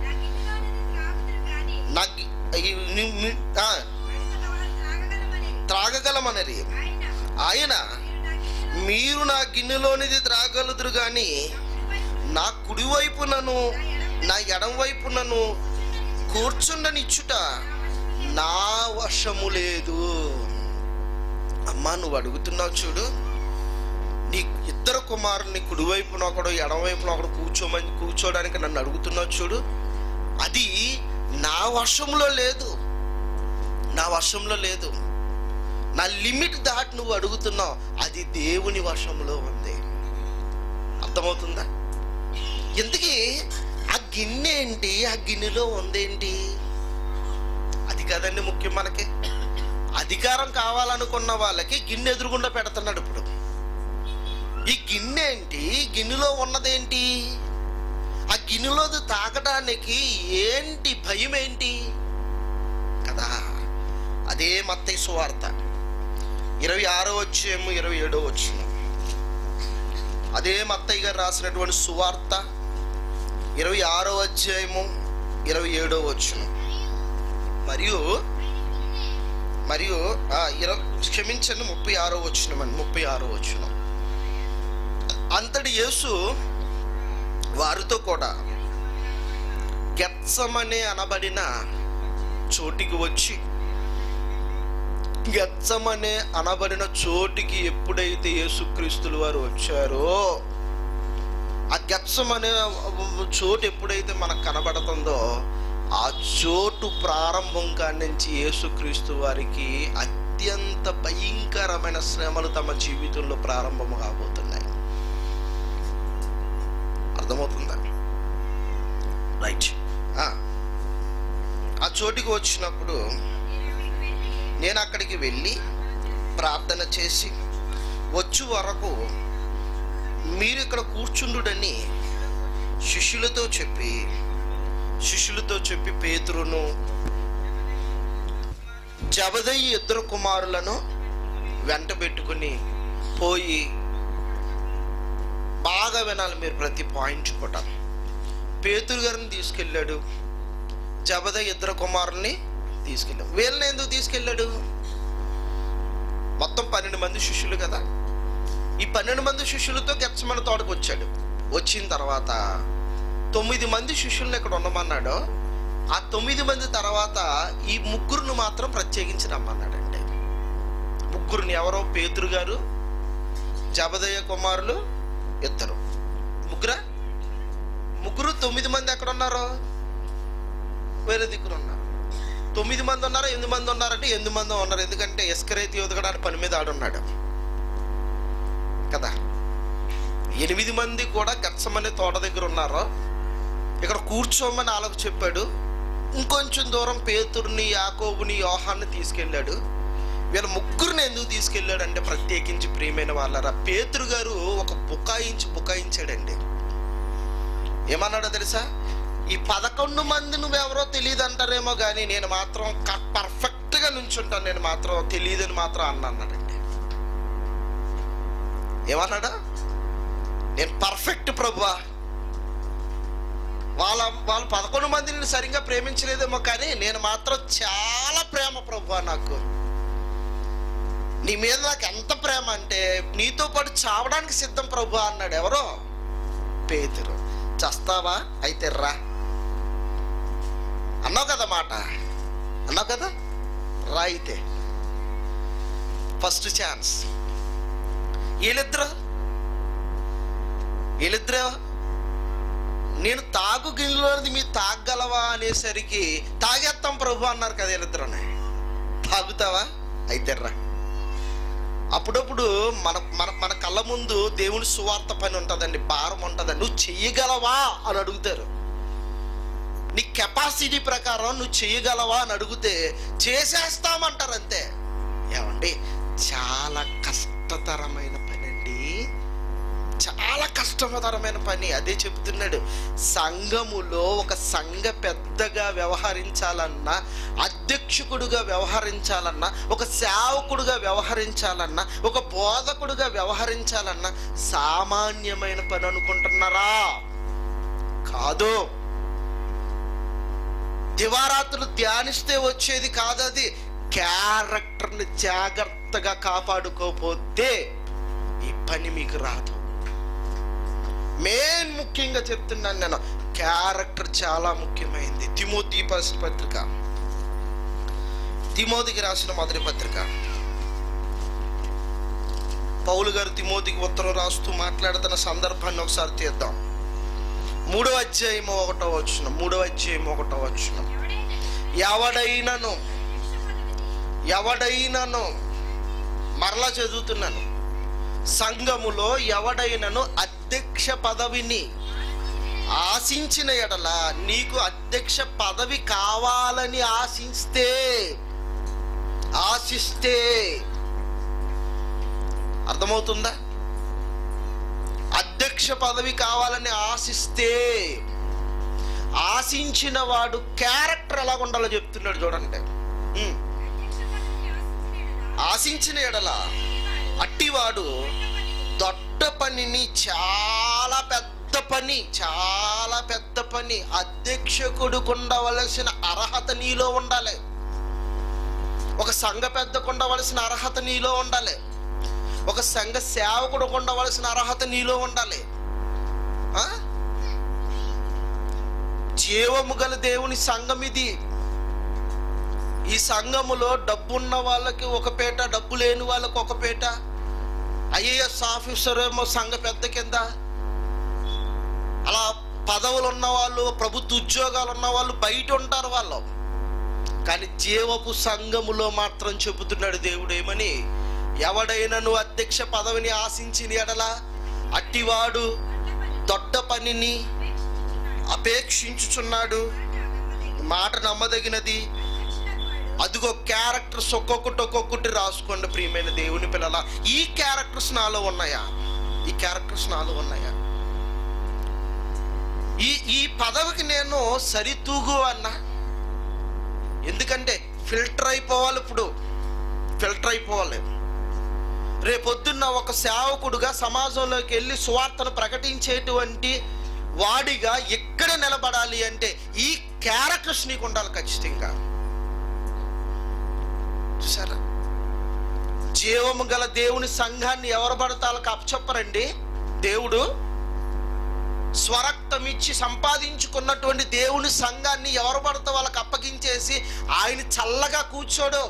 నాకు ఈ- ని- ని- ఆ, త్రాగగలమనరి ఆయన మీరు నా గిన్నెలోనిది త్రాగలుదురు కానీ నా కుడివైపునను నా ఎడం వైపునను కూర్చుండనిచ్చుట నా వశము లేదు అమ్మా నువ్వు అడుగుతున్నావు చూడు నీ ఇద్దరు కుమారుని కుడివైపున ఒకడు ఎడమవైపున ఒకడు కూర్చోమని కూర్చోడానికి నన్ను అడుగుతున్నావు చూడు అది నా వశంలో లేదు నా వశంలో లేదు నా లిమిట్ దాటి నువ్వు అడుగుతున్నావు అది దేవుని వశంలో ఉంది అర్థమవుతుందా ఇంతకీ ఆ గిన్నె ఏంటి ఆ గిన్నెలో ఉందేంటి అది కదండి ముఖ్యం మనకి అధికారం కావాలనుకున్న వాళ్ళకి గిన్నె ఎదురుగుండా పెడుతున్నాడు ఇప్పుడు ఈ గిన్నె ఏంటి గిన్నెలో ఉన్నదేంటి ఆ గిన్నెలోది తాగడానికి ఏంటి భయం ఏంటి కదా అదే మత్తయి సువార్త ఇరవై ఆరో వచ్చేమో ఇరవై ఏడో వచ్చిన అదే మత్తయ్య గారు రాసినటువంటి సువార్త ఇరవై ఆరో అధ్యాయము ఇరవై ఏడో వచ్చును మరియు మరియు ఆ, ఇరవై క్షమించండి ముప్పై ఆరో వచ్చిన ముప్పై ఆరో వచ్చిన అంతటి యేసు వారితో కూడా గెత్సమనే అనబడిన చోటికి వచ్చి గెత్సమనే అనబడిన చోటికి ఎప్పుడైతే యేసుక్రీస్తులు వారు వచ్చారో ఆ గెత్సం అనే చోటు ఎప్పుడైతే మనకు కనబడుతుందో ఆ చోటు ప్రారంభం కాడి నుంచి యేసుక్రీస్తు వారికి అత్యంత భయంకరమైన శ్రమలు తమ జీవితంలో ప్రారంభం కాబోతున్నాయి అర్థమవుతుందా రైట్ ఆ చోటికి వచ్చినప్పుడు నేను అక్కడికి వెళ్ళి ప్రార్థన చేసి వచ్చు వరకు మీరు ఇక్కడ కూర్చుండుడని శిష్యులతో చెప్పి శిష్యులతో చెప్పి పేతురును జబదయి ఇద్దరు కుమారులను వెంట పెట్టుకుని పోయి బాగా వినాలి మీరు ప్రతి పాయింట్ కూడా పేతురు గారిని తీసుకెళ్ళాడు జబద ఇద్దరు కుమారుల్ని తీసుకెళ్ళాడు వీళ్ళని ఎందుకు తీసుకెళ్ళాడు మొత్తం పన్నెండు మంది శిష్యులు కదా ఈ పన్నెండు మంది శిష్యులతో గెచ్చమన తోటకు వచ్చాడు వచ్చిన తర్వాత తొమ్మిది మంది శిష్యుల్ని ఇక్కడ ఉండమన్నాడు ఆ తొమ్మిది మంది తర్వాత ఈ ముగ్గురును మాత్రం ప్రత్యేకించి రమ్మన్నాడండి ముగ్గురిని ఎవరో పేతురు గారు జబదయ్య కుమారులు ఇద్దరు ముగ్గురా ముగ్గురు తొమ్మిది మంది ఎక్కడ ఉన్నారు వేరే దిక్కున ఉన్నారు తొమ్మిది మంది ఉన్నారు ఎనిమిది మంది ఉన్నారంటే ఎనిమిది మంది ఉన్నారు ఎందుకంటే ఎస్కరైతే యోధకడానికి పని మీద ఆడున్నాడు కదా ఎనిమిది మంది కూడా గచ్చమనే తోట దగ్గర ఉన్నారు ఇక్కడ కూర్చోమని వాళ్ళకు చెప్పాడు ఇంకొంచెం దూరం పేతుర్ని యాకోబుని యోహాన్ని తీసుకెళ్ళాడు వీళ్ళ ముగ్గురిని ఎందుకు తీసుకెళ్ళాడు అంటే ప్రత్యేకించి ప్రియమైన వాళ్ళరా పేతురు గారు ఒక బుకాయించి బుకాయించాడండి ఏమన్నాడో తెలుసా ఈ పదకొండు మంది నువ్వెవరో తెలియదు అంటారేమో కానీ నేను మాత్రం పర్ఫెక్ట్గా నుంచుంటాను నేను మాత్రం తెలియదని మాత్రం అన్న అన్నాడండి ఏమన్నాడా నేను పర్ఫెక్ట్ ప్రభువా వాళ్ళ వాళ్ళు పదకొండు మందిని సరిగ్గా ప్రేమించలేదేమో కానీ నేను మాత్రం చాలా ప్రేమ ప్రభువా నాకు నీ మీద నాకు ఎంత ప్రేమ అంటే నీతో పాటు చావడానికి సిద్ధం ప్రభు అన్నాడు ఎవరో పేతురు చస్తావా అయితే రా అన్నావు కదా మాట అన్నావు కదా రా అయితే ఫస్ట్ ఛాన్స్ వీళ్ళిద్దరు వీళ్ళిద్దరు నేను తాగు గిన్నెలోది మీరు తాగలవా అనేసరికి తాగేస్తాం ప్రభు అన్నారు కదా వీళ్ళిద్దరునే తాగుతావా అయితే రా అప్పుడప్పుడు మన మన మన కళ్ళ ముందు దేవుని సువార్త పని ఉంటుందండి భారం ఉంటుందండి నువ్వు చెయ్యగలవా అని అడుగుతారు నీ కెపాసిటీ ప్రకారం నువ్వు చెయ్యగలవా అని అడిగితే చేసేస్తామంటారు అంతే ఏమండి చాలా కష్టతరమైన పని అండి చాలా కష్టతరమైన పని అదే చెప్తున్నాడు సంఘములో ఒక సంఘ పెద్దగా వ్యవహరించాలన్నా అధ్యక్షకుడుగా వ్యవహరించాలన్నా ఒక సేవకుడుగా వ్యవహరించాలన్నా ఒక బోధకుడుగా వ్యవహరించాలన్నా సామాన్యమైన పని అనుకుంటున్నారా కాదు దివారాత్రులు ధ్యానిస్తే వచ్చేది కాదది క్యారెక్టర్ని జాగ్రత్తగా కాపాడుకోపోతే ఈ పని మీకు రాదు మెయిన్ ముఖ్యంగా చెప్తున్నాను నేను క్యారెక్టర్ చాలా ముఖ్యమైంది తిమోతి ఫస్ట్ పత్రిక తిమోతికి రాసిన మొదటి పత్రిక పౌలు గారు తిమోతికి ఉత్తరం రాస్తూ మాట్లాడుతున్న సందర్భాన్ని ఒకసారి తీద్దాం మూడవ అధ్యాయం ఒకటో వచ్చిన మూడవ అధ్యాయం ఒకటో వచ్చిన ఎవడైనను ఎవడైనను మరలా చదువుతున్నాను సంఘములో ఎవడైనను అధ్యక్ష పదవిని ఆశించిన ఎడల నీకు అధ్యక్ష పదవి కావాలని ఆశిస్తే ఆశిస్తే అర్థమవుతుందా అధ్యక్ష పదవి కావాలని ఆశిస్తే ఆశించిన వాడు క్యారెక్టర్ ఎలా ఉండాలో చెప్తున్నాడు చూడండి ఉమ్. ఆశించిన ఎడల అట్టివాడు దొడ్డ పనిని చాలా పెద్ద పని చాలా పెద్ద పని అధ్యక్షకుడికి ఉండవలసిన అర్హత నీలో ఉండాలి ఒక సంఘ పెద్దకు ఉండవలసిన అర్హత నీలో ఉండాలి ఒక సంఘ సేవకుడికి ఉండవలసిన అర్హత నీలో ఉండాలి ఆ? జీవము గల దేవుని సంఘం ఇది ఈ సంఘములో డబ్బు ఉన్న వాళ్ళకి ఒక పేట డబ్బు లేని వాళ్ళకి ఒక పేట ఐఏఎస్ ఆఫీసర్ ఏమో సంఘ పెద్ద కింద అలా పదవులు ఉన్న వాళ్ళు ప్రభుత్వ ఉద్యోగాలు ఉన్న వాళ్ళు బయట ఉంటారు వాళ్ళు కానీ జీవపు సంఘములో మాత్రం చెబుతున్నాడు దేవుడు ఏమని ఎవడైనను అధ్యక్ష పదవిని ఆశించిన ఎడల అట్టివాడు దొడ్డ పనిని అపేక్షించుచున్నాడు మాట నమ్మదగినది అదిగో క్యారెక్టర్స్ ఒక్కొక్కటి ఒక్కొక్కటి రాసుకోండి ప్రియమైన దేవుని పిల్లల ఈ క్యారెక్టర్స్ నాలో ఉన్నాయా ఈ క్యారెక్టర్స్ నాలో ఉన్నాయా ఈ ఈ పదవికి నేను సరితూగు అన్నా ఎందుకంటే ఫిల్టర్ అయిపోవాలి ఇప్పుడు ఫిల్టర్ అయిపోవాలి రేపొద్దున్న ఒక సేవకుడుగా సమాజంలోకి వెళ్ళి సువార్తను ప్రకటించేటువంటి వాడిగా ఎక్కడ నిలబడాలి అంటే ఈ క్యారెక్టర్స్ నీకు ఉండాలి ఖచ్చితంగా చూసారా జీవము గల దేవుని సంఘాన్ని ఎవరు పడతాలకు అప్పచెప్పరండి దేవుడు స్వరక్తం ఇచ్చి సంపాదించుకున్నటువంటి దేవుని సంఘాన్ని ఎవరు పడితే వాళ్ళకి అప్పగించేసి ఆయన చల్లగా కూర్చోడు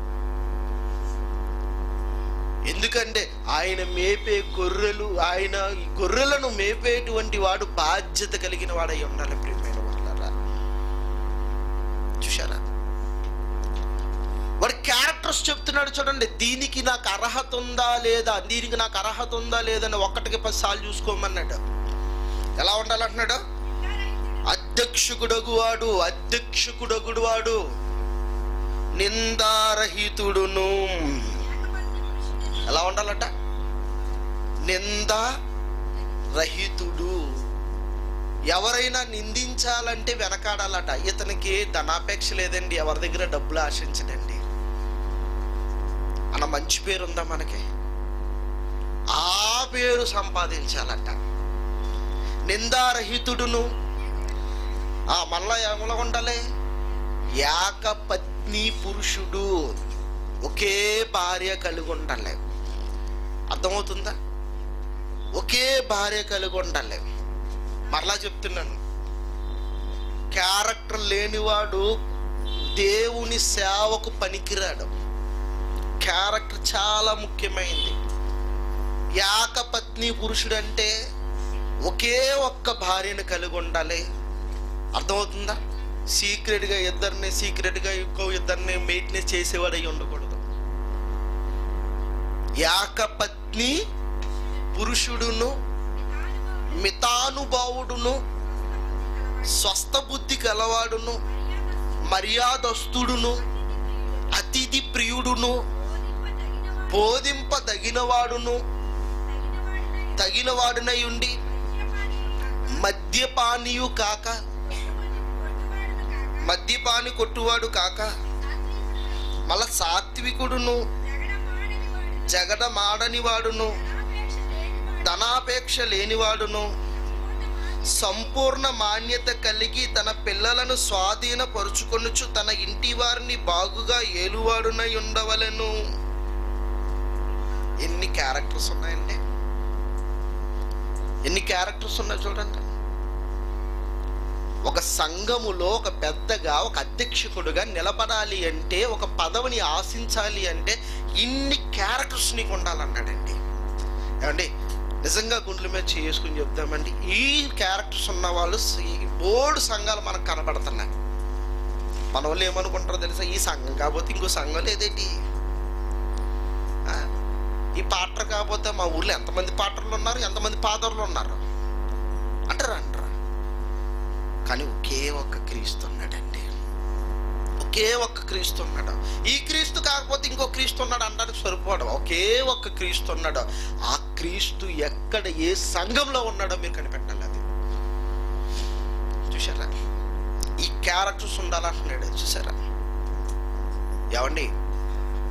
ఎందుకంటే ఆయన మేపే గొర్రెలు ఆయన ఈ గొర్రెలను మేపేటువంటి వాడు బాధ్యత కలిగిన వాడై ఉండాలి ప్రియమైన వాళ్ళరా చూశారా వాడి క్యారెక్టర్స్ చెప్తున్నాడు చూడండి దీనికి నాకు అర్హత ఉందా లేదా దీనికి నాకు అర్హత ఉందా లేదని ఒక్కటికి పది సార్లు చూసుకోమన్నాడు ఎలా ఉండాలంటున్నాడు అధ్యక్షకుడగువాడు అధ్యక్షకుడగుడువాడు నిందారహితుడును ఎలా ఉండాలట నిందా రహితుడు ఎవరైనా నిందించాలంటే వెనకాడాలట ఇతనికి ధనాపేక్ష లేదండి ఎవరి దగ్గర డబ్బులు ఆశించడండి అన్న మంచి పేరు ఉందా మనకి ఆ పేరు సంపాదించాలట నిందారహితుడును ఆ మళ్ళా ఏమలా ఉండాలి ఏకపత్ని పురుషుడు ఒకే భార్య కలిగి ఉండాలి అర్థమవుతుందా ఒకే భార్య కలిగి ఉండాలి మరలా చెప్తున్నాను క్యారెక్టర్ లేనివాడు దేవుని సేవకు పనికిరాడు క్యారెక్టర్ చాలా ముఖ్యమైనది ఏకపత్ని పురుషుడు అంటే ఒకే ఒక్క భార్యను కలిగి ఉండాలి అర్థమవుతుందా సీక్రెట్గా ఇద్దరిని సీక్రెట్గా ఇంకో ఇద్దరిని మెయింటెనెన్స్ చేసేవాడు అయి ఉండకూడదు ఏకపత్ని పురుషుడును మితానుభావుడును స్వస్థ బుద్ధి కలవాడును మర్యాదస్తుడును అతిథి ప్రియుడును బోధింపదగినవాడును తగినవాడునై ఉండి మద్యపానీయు కాక మద్యపాని కొట్టువాడు కాక మళ్ళా సాత్వికుడును జగడమాడని వాడును ధనాపేక్ష లేనివాడును సంపూర్ణ మాన్యత కలిగి తన పిల్లలను స్వాధీనపరుచుకొనుచు తన ఇంటి వారిని బాగుగా ఏలువాడునై ఉండవలెను ఎన్ని క్యారెక్టర్స్ ఉన్నాయండి ఎన్ని క్యారెక్టర్స్ ఉన్నాయి చూడండి ఒక సంఘములో ఒక పెద్దగా ఒక అధ్యక్షకుడుగా నిలబడాలి అంటే ఒక పదవిని ఆశించాలి అంటే ఇన్ని క్యారెక్టర్స్ నీకు ఉండాలన్నాడండి ఏమండి నిజంగా గుండెల మీద చేసుకుని చెప్తామండి ఈ క్యారెక్టర్స్ ఉన్న వాళ్ళు ఈ బోర్డు సంఘాలు మనకు కనబడుతున్నాయి మన వాళ్ళు ఏమనుకుంటారో తెలుసా ఈ సంఘం కాకపోతే ఇంకో సంఘం లేదేంటి ఆ? ఈ పాటర్ కాకపోతే మా ఊర్లో ఎంతమంది పాటర్లు ఉన్నారు ఎంతమంది పాదర్లు ఉన్నారు అంటారా అంటారా కానీ ఒకే ఒక్క క్రీస్తు ఉన్నాడండి ఒకే ఒక్క క్రీస్తు ఉన్నాడు ఈ క్రీస్తు కాకపోతే ఇంకో క్రీస్తు ఉన్నాడు అంటానికి సరిపోవడం ఒకే ఒక్క క్రీస్తు ఉన్నాడు ఆ క్రీస్తు ఎక్కడ ఏ సంఘంలో ఉన్నాడో మీరు కనిపెట్టాలి అది చూసారా ఈ క్యారెక్టర్స్ ఉండాలంటున్నాడు చూసారా ఏమండి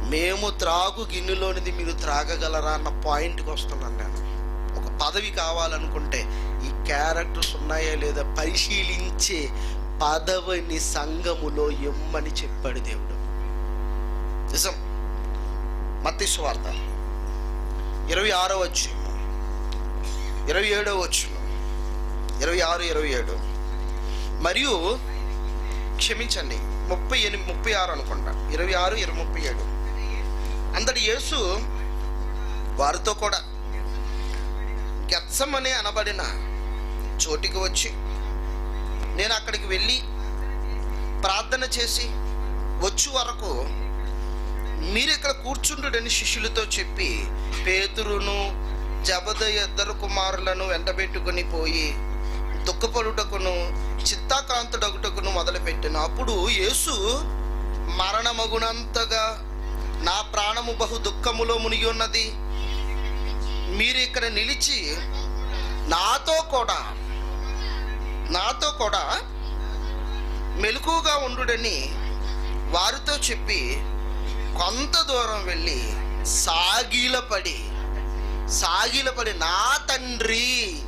మేము త్రాగు గిన్నెలోనిది మీరు త్రాగగలరా అన్న పాయింట్కి వస్తున్నాను నేను ఒక పదవి కావాలనుకుంటే ఈ క్యారెక్టర్స్ ఉన్నాయా లేదా పరిశీలించే పదవిని సంఘములో ఇమ్మని చెప్పాడు దేవుడు నిజం మత్తి వార్త ఇరవై ఆరో వచ్చు ఇరవై ఏడో వచ్చు ఇరవై ఆరు ఇరవై ఏడు మరియు క్షమించండి ముప్పై ఎనిమిది ముప్పై ఆరు అనుకుంటా ఇరవై ఆరు ఇరవై ముప్పై ఏడు అందరి యేసు వారితో కూడా గెత్సమనే అనబడిన చోటికి వచ్చి నేను అక్కడికి వెళ్ళి ప్రార్థన చేసి వచ్చు వరకు మీరు ఇక్కడ కూర్చుండుడని శిష్యులతో చెప్పి పేతురును జబద ఇద్దరు కుమారులను వెంటబెట్టుకుని పోయి దుఃఖపడుటకును చిత్తాక్రాంతుడగుటకును మొదలుపెట్టిన అప్పుడు యేసు మరణమగునంతగా నా ప్రాణము బహు దుఃఖములో మునిగి ఉన్నది మీరు ఇక్కడ నిలిచి నాతో కూడా నాతో కూడా మెలకుగా ఉండుడని వారితో చెప్పి కొంత దూరం వెళ్ళి సాగిలపడి సాగిలపడి నా తండ్రి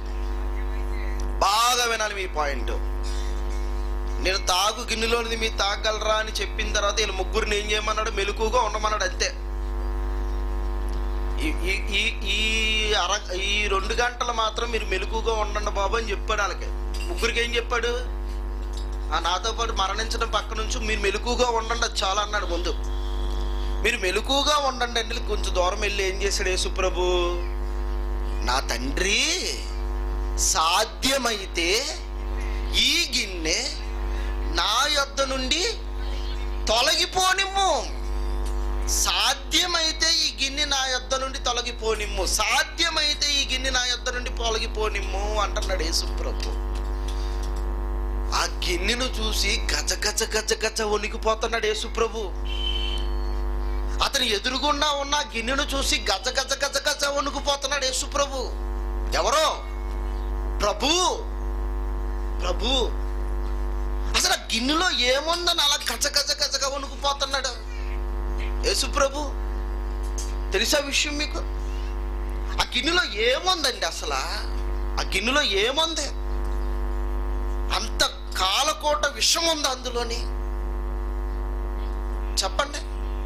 బాగా వినాలి మీ పాయింట్ నేను తాగు గిన్నెలోనిది మీ తాగలరా అని చెప్పిన తర్వాత వీళ్ళు ముగ్గురిని ఏం చేయమన్నాడు మెలకుగా ఉండమన్నాడు అంతే ఈ- ఈ ఈ ఈ అర ఈ రెండు గంటలు మాత్రం మీరు మెలకుగా ఉండండి బాబు అని చెప్పాడు వాళ్ళకి ముగ్గురికి ఏం చెప్పాడు ఆ నాతో పాటు మరణించడం పక్క నుంచి మీరు మెలకుగా ఉండండి అది చాలా అన్నాడు ముందు మీరు మెలకుగా ఉండండి అంటే కొంచెం దూరం వెళ్ళి ఏం చేశాడు యేసుప్రభు నా తండ్రి సాధ్యమైతే ఈ గిన్నె నా యొద్ద నుండి తొలగిపోనిమ్ము సాధ్యమైతే ఈ గిన్నె నా యొద్ద నుండి తొలగిపోనిమ్ము సాధ్యమైతే ఈ గిన్నె నా యొద్ద నుండి తొలగిపోనిమ్ము అంటున్నాడు యేసుప్రభు ఆ గిన్నెను చూసి గజ గజ గజ గజ వణికిపోతున్నాడు యేసుప్రభు అతని ఎదురుగుండా ఉన్న ఆ గిన్నెను చూసి గజ గజ గజ గజ వణుకుపోతున్నాడు యేసుప్రభు ఎవరో ప్రభు ప్రభు అసలు ఆ గిన్నెలో ఏముందని అలా గజ గజ గజగా వణుకుపోతున్నాడు యేసు ప్రభు తెలుసా విషయం మీకు ఆ గిన్నెలో ఏముందండి అసలు ఆ గిన్నెలో ఏముంది అంత కాలకోట విషం ఉంది అందులోని చెప్పండి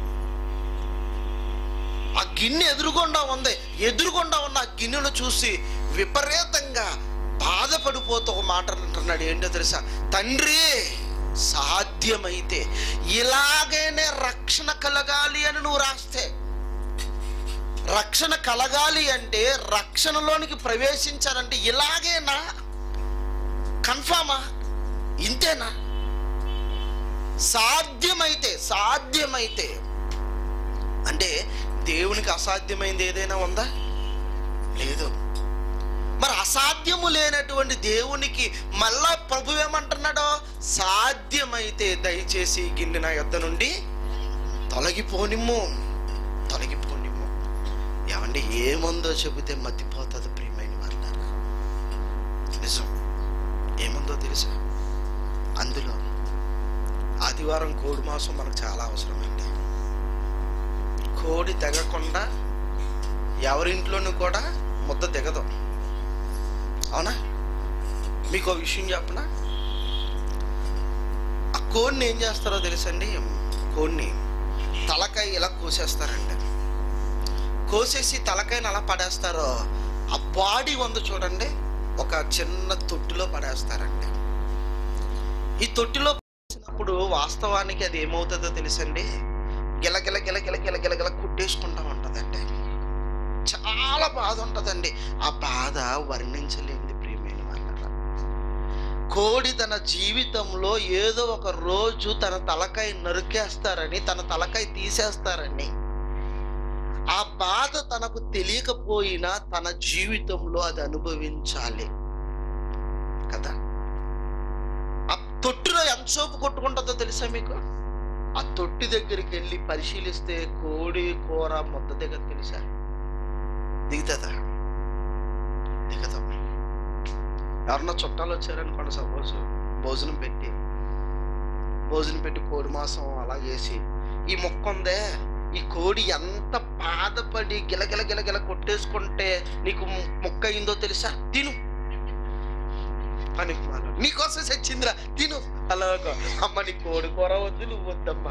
ఆ గిన్నె ఎదురుగుండా ఉంది ఎదురుగుండా ఉన్న ఆ గిన్నెను చూసి విపరీతంగా బాధపడిపోతూ ఒక మాట అంటున్నాడు ఏంటో తెలుసా తండ్రి సాధ్యమైతే ఇలాగైనే రక్షణ కలగాలి అని నువ్వు రాస్తే రక్షణ కలగాలి అంటే రక్షణలోనికి ప్రవేశించాలంటే ఇలాగేనా కన్ఫామా ఇంతేనా సాధ్యమైతే సాధ్యమైతే అంటే దేవునికి అసాధ్యమైంది ఏదైనా ఉందా లేదు మరి అసాధ్యము లేనటువంటి దేవునికి మళ్ళా ప్రభు ఏమంటున్నాడో సాధ్యమైతే దయచేసి ఈ గిన్నె నా యొద్ద నుండి తొలగిపోనిమ్ము తొలగిపోనిమ్ము ఏమండి ఏముందో చెబితే మతిపోతుంది ప్రియమైన వాళ్ళారా నిజం ఏముందో తెలుసా అందులో ఆదివారం కోడి మాంసం మనకు చాలా అవసరమండి కోడి తెగకుండా ఎవరింట్లోనూ కూడా ముద్ద దిగదు అవునా మీకు ఒక విషయం చెప్పనా ఆ కోడిని ఏం చేస్తారో తెలుసండి కోడిని తలకాయ ఇలా కోసేస్తారండి కోసేసి తలకాయని అలా పడేస్తారో ఆ బాడీ ఉంది చూడండి ఒక చిన్న తొట్టిలో పడేస్తారండి ఈ తొట్టిలో పడేసినప్పుడు వాస్తవానికి అది ఏమవుతుందో తెలుసండి గిలగిల గిల గిల గిల గిల గిల కుట్టేసుకుంటా ఉంటుందండి చాలా బాధ ఉంటుందండి ఆ బాధ వర్ణించలేనిది ప్రియమైన వాళ్ళ కోడి తన జీవితంలో ఏదో ఒక రోజు తన తలకాయ నరికేస్తారని తన తలకాయ తీసేస్తారని ఆ బాధ తనకు తెలియకపోయినా తన జీవితంలో అది అనుభవించాలి కదా ఆ తొట్టిలో ఎంత సోపు కొట్టుకుంటుందో తెలుసా మీకు ఆ తొట్టి దగ్గరికి వెళ్ళి పరిశీలిస్తే కోడి కూర ముద్ద దగ్గర తెలుసా దిగుతుందా దిగదాం ఎవరన్నా చుట్టాలు వచ్చారనుకోండి సపోజ్ భోజనం పెట్టి భోజనం పెట్టి కోడి మాంసం అలా చేసి ఈ మొక్క ఉందే ఈ కోడి ఎంత బాధపడి గిలగిల గిలగిల కొట్టేసుకుంటే నీకు ము- ముక్క అయిందో తెలుసా తిను అని నీకోసం చచ్చిందిరా తిను అలాగో అమ్మ నీ కోడి కూర వద్దు నువ్వు వద్దమ్మా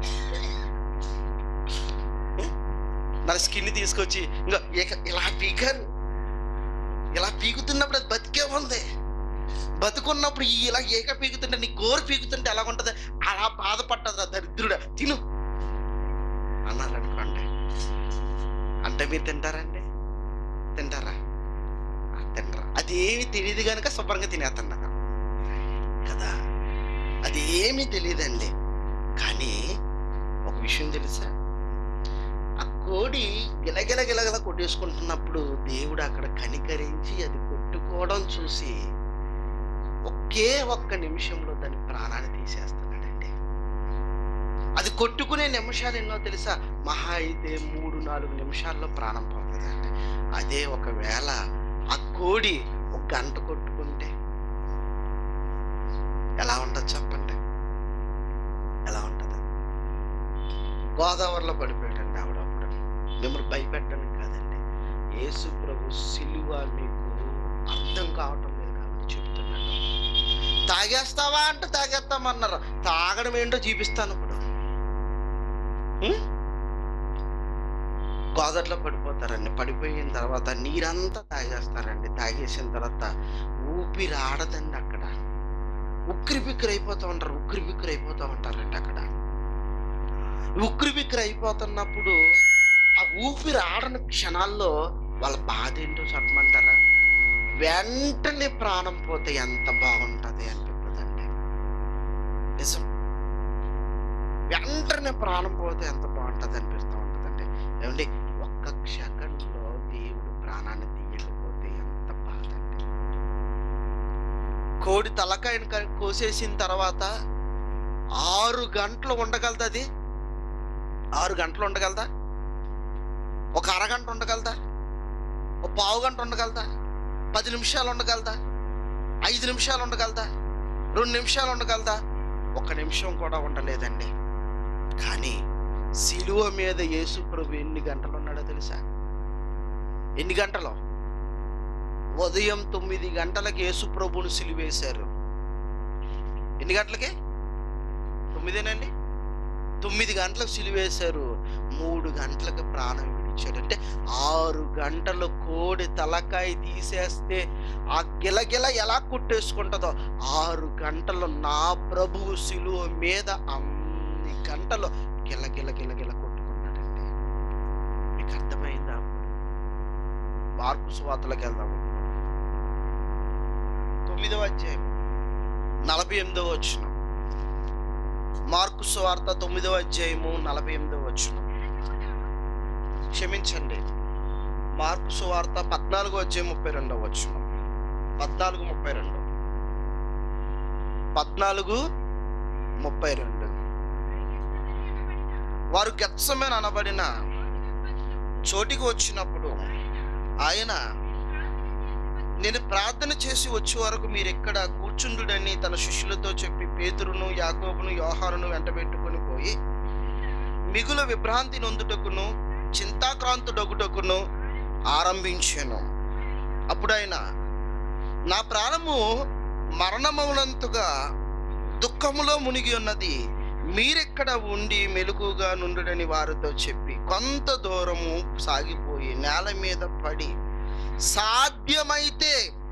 మన స్కిన్ తీసుకొచ్చి ఇంకా ఏక- ఇలా పీకారు ఇలా పీకుతున్నప్పుడు అది బతికే ఉంది బతుకున్నప్పుడు ఈ ఇలా ఏక పీకుతుంటే నీ గోరు పీకుతుంటే ఎలా ఉంటది అలా బాధపడ్డది ఆ దరిద్రుడా తిను అన్నారనుకోండి అంటే మీరు తింటారండి తింటారా ఆ, తినరా అది ఏమి తెలియదు కనుక శుభ్రంగా తినేస్తున్నారు కదా అది ఏమీ తెలియదండి కానీ ఒక విషయం తెలుసా ఆ కోడి గిలగిల గిలగిల కొట్టేసుకుంటున్నప్పుడు దేవుడు అక్కడ కనికరించి అది కొట్టుకోవడం చూసి ఒకే ఒక్క నిమిషంలో దాని ప్రాణాన్ని తీసేస్తున్నాడండి అది కొట్టుకునే నిమిషాలు ఎన్నో తెలుసా మహా అయితే మూడు నాలుగు నిమిషాల్లో ప్రాణం పోతుందండి అదే ఒకవేళ ఆ కోడి ఒక గంట కొట్టుకుంటే ఎలా ఉంటుంది చెప్పండి ఎలా ఉంటుంది గోదావరిలో పడిపోయాడండి ఆవిడ అప్పుడు మిమ్మల్ని భయపెట్టడం కాదండి యేసు ప్రభు సిలువ మీకు అర్థం కావటం లేదు కాబట్టి చెప్తున్నాను తాగేస్తావా అంటే తాగేస్తామన్నారు తాగడం ఏంటో చూపిస్తాను ఇప్పుడు ఉం? గోదావరిలో పడిపోతారండి పడిపోయిన తర్వాత నీరంతా తాగేస్తారండి తాగేసిన తర్వాత ఊపిరి ఆడదండి అక్కడ ఉక్కిరి బిక్కిరి అయిపోతూ ఉంటారు ఉక్కిరి బిక్కిరి అయిపోతూ ఉంటారండి అక్కడ ఉక్కిరి బిక్కిరి అయిపోతున్నప్పుడు ఆ ఊపిరి ఆడని క్షణాల్లో వాళ్ళ బాధ ఏంటో చెప్పమంటారా వెంటనే ప్రాణం పోతే ఎంత బాగుంటది అనిపిస్తుందండి నిజం వెంటనే ప్రాణం పోతే ఎంత బాగుంటది అనిపిస్తూ ఉంటుందండి ఏమండి ఒక్క క్షణంలో దేవుడు ప్రాణాన్ని తీయకపోతే ఎంత బాధ అండి కోడి తలకాయని క- కోసేసిన తర్వాత ఆరు గంటలు ఉండగలదా అది ఆరు గంటలు ఉండగలదా ఒక అరగంట ఉండగలదా ఒక పావు గంట ఉండగలదా పది నిమిషాలు ఉండగలదా ఐదు నిమిషాలు ఉండగలదా రెండు నిమిషాలు ఉండగలదా ఒక నిమిషం కూడా ఉండలేదండి కానీ సిలువ మీద యేసు ప్రభు ఎన్ని గంటలు ఉన్నాడో తెలుసా ఎన్ని గంటలు ఉదయం తొమ్మిది గంటలకు యేసు ప్రభువును సిలువేశారు ఎన్ని గంటలకి తొమ్మిదేనండి తొమ్మిది గంటలకు సిలువేశారు మూడు గంటలకు ప్రాణం విడిచాడు అంటే ఆరు గంటలు కోడి తలకాయ తీసేస్తే ఆ గిలగిల ఎలా కుట్టేసుకుంటుందో ఆరు గంటలు నా ప్రభువు సిలువ మీద అన్ని గంటలు గిలగిల గిలగిల కొట్టుకున్నాడండి మీకు అర్థమైందా మార్కు సువార్తలకు వెళ్దాము తొమ్మిదవ అధ్యాయం నలభై ఎనిమిదవ వచ్చిన మార్కు సువార్త తొమ్మిదవ అధ్యాయము నలభై ఎనిమిదవ వచ్చిన క్షమించండి మార్కు సువార్త పద్నాలుగో అధ్యాయం ముప్పై రెండవ వచ్చిన పద్నాలుగు ముప్పై రెండు పద్నాలుగు ముప్పై రెండు వారు గెత్సమని అనబడిన చోటికి వచ్చినప్పుడు ఆయన నేను ప్రార్థన చేసి వచ్చే వరకు మీరు ఎక్కడ కూర్చుండుడని తన శిష్యులతో చెప్పి పేతురును యాకోబును యోహానును వెంటబెట్టుకుని పోయి మిగులు విభ్రాంతి నొందుటకును చింతాక్రాంతుడగుటకును ఆరంభించాను అప్పుడు ఆయన నా ప్రాణము మరణమవునంతగా దుఃఖములో మునిగి ఉన్నది మీరెక్కడ ఉండి మెలకుగా నుండుడని వారితో చెప్పి కొంత దూరము సాగిపోయి నేల మీద పడి సాధ్యమైతే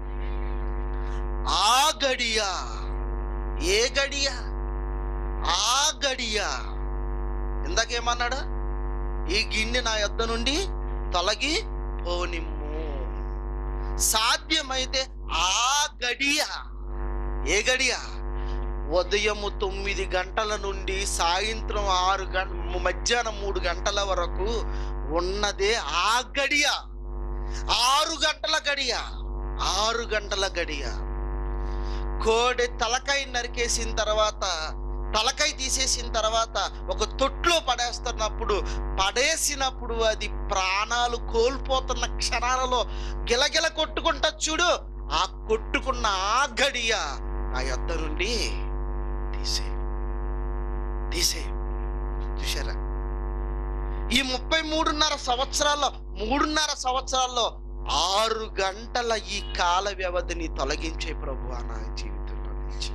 ఆ గడియ ఏ గడియ ఆ గడియ ఇందాకేమన్నాడు ఈ గిన్నె నా యొద్ద నుండి తొలగి పోనిమ్ము సాధ్యమైతే ఆ గడియ ఏ గడియ ఉదయము తొమ్మిది గంటల నుండి సాయంత్రం ఆరు గంట మధ్యాహ్నం మూడు గంటల వరకు ఉన్నదే ఆ గడియ ఆరు గంటల గడియ ఆరు గంటల గడియ కోడి తలకాయ నరికేసిన తర్వాత తలకాయ తీసేసిన తర్వాత ఒక తొట్లో పడేస్తున్నప్పుడు పడేసినప్పుడు అది ప్రాణాలు కోల్పోతున్న క్షణాలలో గిలగిల కొట్టుకుంటా చూడు ఆ కొట్టుకున్న ఆ గడియ ఆ యొద్ద నుండి తీసే తీసే చూసారా ఈ ముప్పై మూడున్నర సంవత్సరాల్లో మూడున్నర సంవత్సరాల్లో ఆరు గంటల ఈ కాల వ్యవధిని తొలగించే ప్రభు నా జీవితంలో నుంచి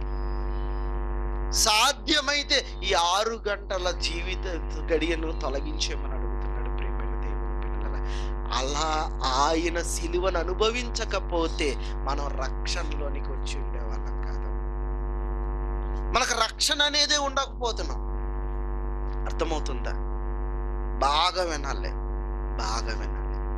సాధ్యమైతే ఈ ఆరు గంటల జీవిత గడియను తొలగించేమని అడుగుతున్నాడు ప్రియమైన దేవుని పిల్లల అలా ఆయన సిలువను అనుభవించకపోతే మనం రక్షణలోనికి వచ్చి ఉండేవాళ్ళం కాదు మనకు రక్షణ అనేదే ఉండకపోతున్నాం అర్థమవుతుందా బాగా వినాలి బాగా వినాలి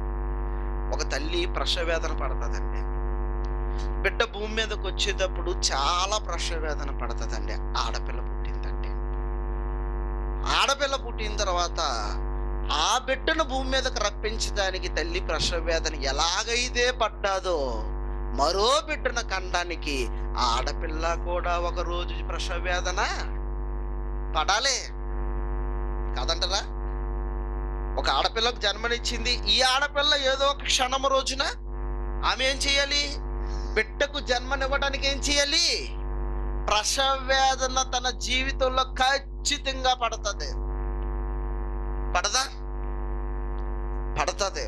ఒక తల్లి ప్రసవేదన పడుతుందండి బిడ్డ భూమి మీదకి వచ్చేటప్పుడు చాలా ప్రసవేదన పడుతుందండి ఆడపిల్ల పుట్టిందండి ఆడపిల్ల పుట్టిన తర్వాత ఆ బిడ్డను భూమి మీదకి రప్పించడానికి తల్లి ప్రసవేదన ఎలాగైతే పడ్డాదో మరో బిడ్డను కండానికి ఆ ఆడపిల్ల కూడా ఒక రోజు ప్రసవేదన పడాలి కాదంటారా ఒక ఆడపిల్లకు జన్మనిచ్చింది ఈ ఆడపిల్ల ఏదో ఒక క్షణం రోజున ఆమె ఏం చేయాలి బిడ్డకు జన్మనివ్వడానికి ఏం చేయాలి ప్రసవేదన తన జీవితంలో ఖచ్చితంగా పడుతుంది పడదా పడుతుంది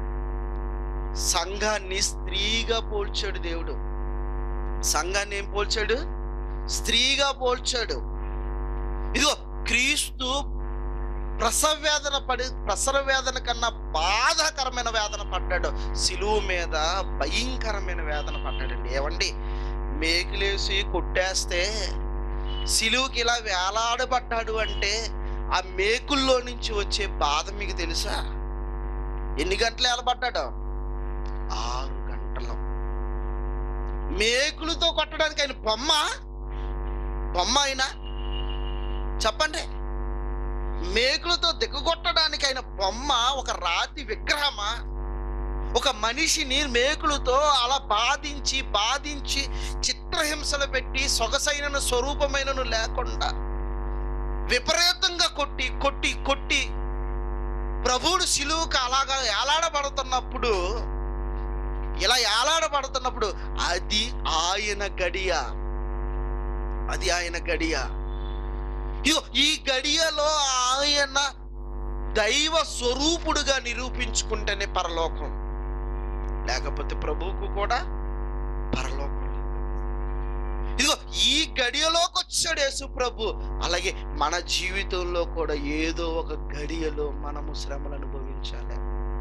సంఘాన్ని స్త్రీగా పోల్చాడు దేవుడు సంఘాన్ని ఏం పోల్చాడు స్త్రీగా పోల్చాడు ఇదిగో క్రీస్తు ప్రసవ వేదన పడి ప్రసవ వేదన కన్నా బాధాకరమైన వేదన పడ్డాడు సిలువు మీద భయంకరమైన వేదన పడ్డాడండి ఏమండి మేకులేసి కొట్టేస్తే సిలువుకి ఇలా వేలాడబడ్డాడు అంటే ఆ మేకుల్లో నుంచి వచ్చే బాధ మీకు తెలుసా ఎన్ని గంటలు వేలబడ్డాడు ఆరు గంటలు మేకులతో కొట్టడానికి ఆయన బొమ్మ బొమ్మ అయినా చెప్పండి మేకులతో దిగగొట్టడానికి అయిన బొమ్మ ఒక రాతి విగ్రహమా ఒక మనిషిని మేకులతో అలా బాధించి బాధించి చిత్రహింసలు పెట్టి సొగసైనను స్వరూపమైనను లేకుండా విపరీతంగా కొట్టి కొట్టి కొట్టి ప్రభువుడు సిలువుకు అలాగా ఏలాడబడుతున్నప్పుడు ఇలా ఏలాడబడుతున్నప్పుడు అది ఆయన గడియ అది ఆయన గడియ ఇదిగో ఈ గడియలో ఆయన దైవ స్వరూపుడుగా నిరూపించుకుంటేనే పరలోకం లేకపోతే ప్రభువుకు కూడా పరలోకం లేదు. ఇదిగో ఈ గడియలోకి వచ్చాడు యేసు ప్రభు అలాగే మన జీవితంలో కూడా ఏదో ఒక గడియలో మనము శ్రమలు అనుభవించాలి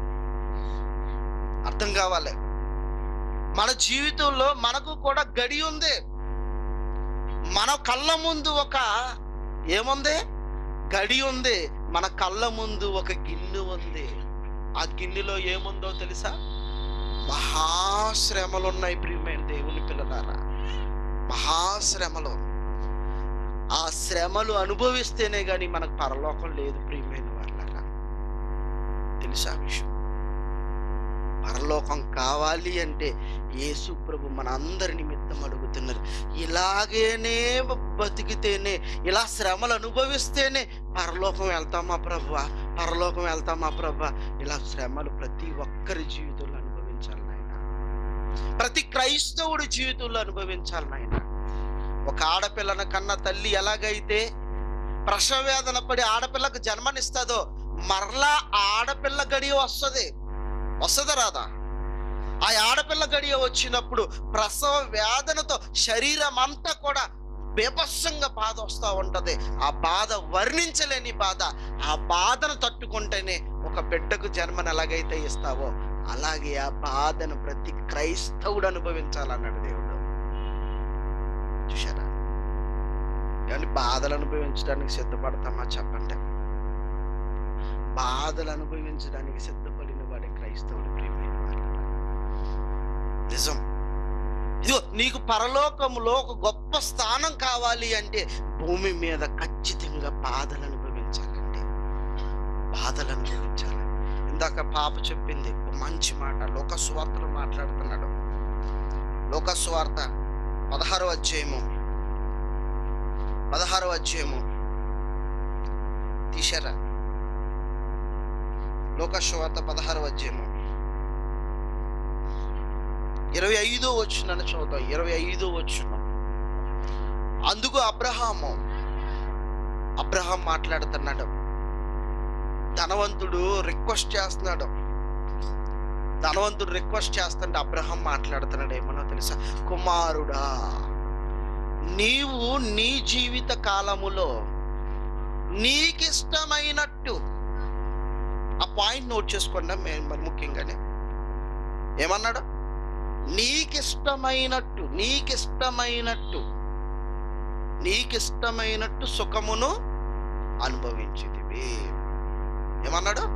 అర్థం కావాలి మన జీవితంలో మనకు కూడా గడి ఉంది మన కళ్ళ ముందు ఒక ఏముంది గడి ఉంది మన కళ్ళ ముందు ఒక గిన్నె ఉంది ఆ గిన్నెలో ఏముందో తెలుసా మహాశ్రమలు ఉన్నాయి ప్రియమైన దేవుని పిల్లలారా మహాశ్రమలు ఆ శ్రమలు అనుభవిస్తేనే గాని మనకు పరలోకం లేదు ప్రియమైన వాళ్ళరా తెలుసా ఆ విషయం పరలోకం కావాలి అంటే యేసు ప్రభు మన అందరి నిమిత్తం అడుగుతున్నారు ఇలాగేనే బతికితేనే ఇలా శ్రమలు అనుభవిస్తేనే పరలోకం వెళ్తామా ప్రభు పరలోకం వెళ్తామా ప్రభు ఇలా శ్రమలు ప్రతి ఒక్కరి జీవితంలో అనుభవించాలి నాయన ప్రతి క్రైస్తవుడి జీవితంలో అనుభవించాలి నాయన ఒక ఆడపిల్లన కన్న తల్లి ఎలాగైతే ప్రసవేదన పడి ఆడపిల్లకు జన్మనిస్తుందో మరలా ఆడపిల్ల గడియ వస్తుంది వస్తుందా రాదా ఆ ఆడపిల్ల గడియ వచ్చినప్పుడు ప్రసవ వేదనతో శరీరం అంతా కూడా బీభత్సంగా బాధ వస్తూ ఉంటది ఆ బాధ వర్ణించలేని బాధ ఆ బాధను తట్టుకుంటేనే ఒక బిడ్డకు జన్మను ఎలాగైతే ఇస్తావో అలాగే ఆ బాధను ప్రతి క్రైస్తవుడు అనుభవించాలన్నాడు దేవుడు చూశారా ఏమని బాధలు అనుభవించడానికి సిద్ధపడతామా చెప్పండి బాధలు అనుభవించడానికి సిద్ధపడిన వాడే క్రైస్తవుడు ప్రియమైన వాళ్ళారా. నిజం ఇదిగో నీకు పరలోకములో ఒక గొప్ప స్థానం కావాలి అంటే భూమి మీద ఖచ్చితంగా బాధలు అనుభవించాలండి బాధలు అనుభవించాలి ఇందాక పాప చెప్పింది ఒక మంచి మాట లోకస్వార్తలు మాట్లాడుతున్నాడు లోకస్వార్త పదహారో అధ్యాయము పదహారో అధ్యాయము తీశారా లోకస్వార్త పదహారో అధ్యాయము ఇరవై ఐదో వచ్చిందని చూద్దాం ఇరవై ఐదో వచ్చిన అందుకు అబ్రహాము అబ్రహాం మాట్లాడుతున్నాడు ధనవంతుడు రిక్వెస్ట్ చేస్తున్నాడు ధనవంతుడు రిక్వెస్ట్ చేస్తుంటే అబ్రహం మాట్లాడుతున్నాడు ఏమన్నా తెలుసా కుమారుడా నీవు నీ జీవిత కాలములో నీకిష్టమైనట్టు ఆ పాయింట్ నోట్ చేసుకోండి మే- మరి ముఖ్యంగానే ఏమన్నాడు నీకిష్టమైనట్టు నీకిష్టమైనట్టు నీకిష్టమైనట్టు సుఖమును అనుభవించితివి ఏమన్నాడు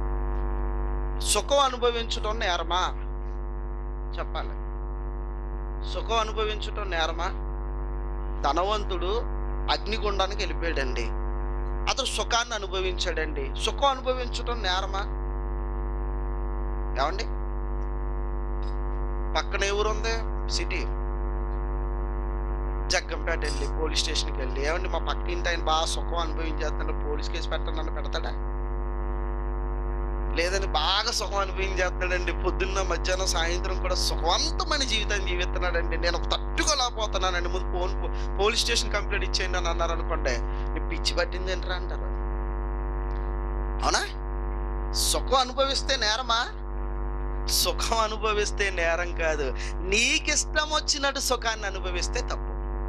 సుఖం అనుభవించటం నేరమా చెప్పాలి సుఖం అనుభవించటం నేరమా ధనవంతుడు అగ్నిగుండానికి వెళ్ళిపోయాడండి అతను సుఖాన్ని అనుభవించాడండి సుఖం అనుభవించటం నేరమా ఏమండి పక్కన ఎవరుంది సిటీ జగ్గంపేట వెళ్ళి పోలీస్ స్టేషన్కి వెళ్ళి ఏమండి మా పక్క ఇంటి ఆయన బాగా సుఖం అనుభవించేస్తున్నాడు పోలీస్ కేసు పెట్టండి నన్ను పెడతాడా లేదని బాగా సుఖం అనుభవించేస్తున్నాడండి పొద్దున్న మధ్యాహ్నం సాయంత్రం కూడా సుఖవంతమైన జీవితాన్ని జీవిస్తున్నాడండి నేను తట్టుకోలేకపోతున్నానండి ముందు ఫోన్ పోలీస్ స్టేషన్ కంప్లైంట్ ఇచ్చేయండి అని అన్నారు అనుకోండి "నీ పిచ్చి పట్టింది ఏంట్రా అంటారు అవునా సుఖం అనుభవిస్తే నేరమా సుఖం అనుభవిస్తే నేరం కాదు నీకిష్టం వచ్చినట్టు సుఖాన్ని అనుభవిస్తే తప్పు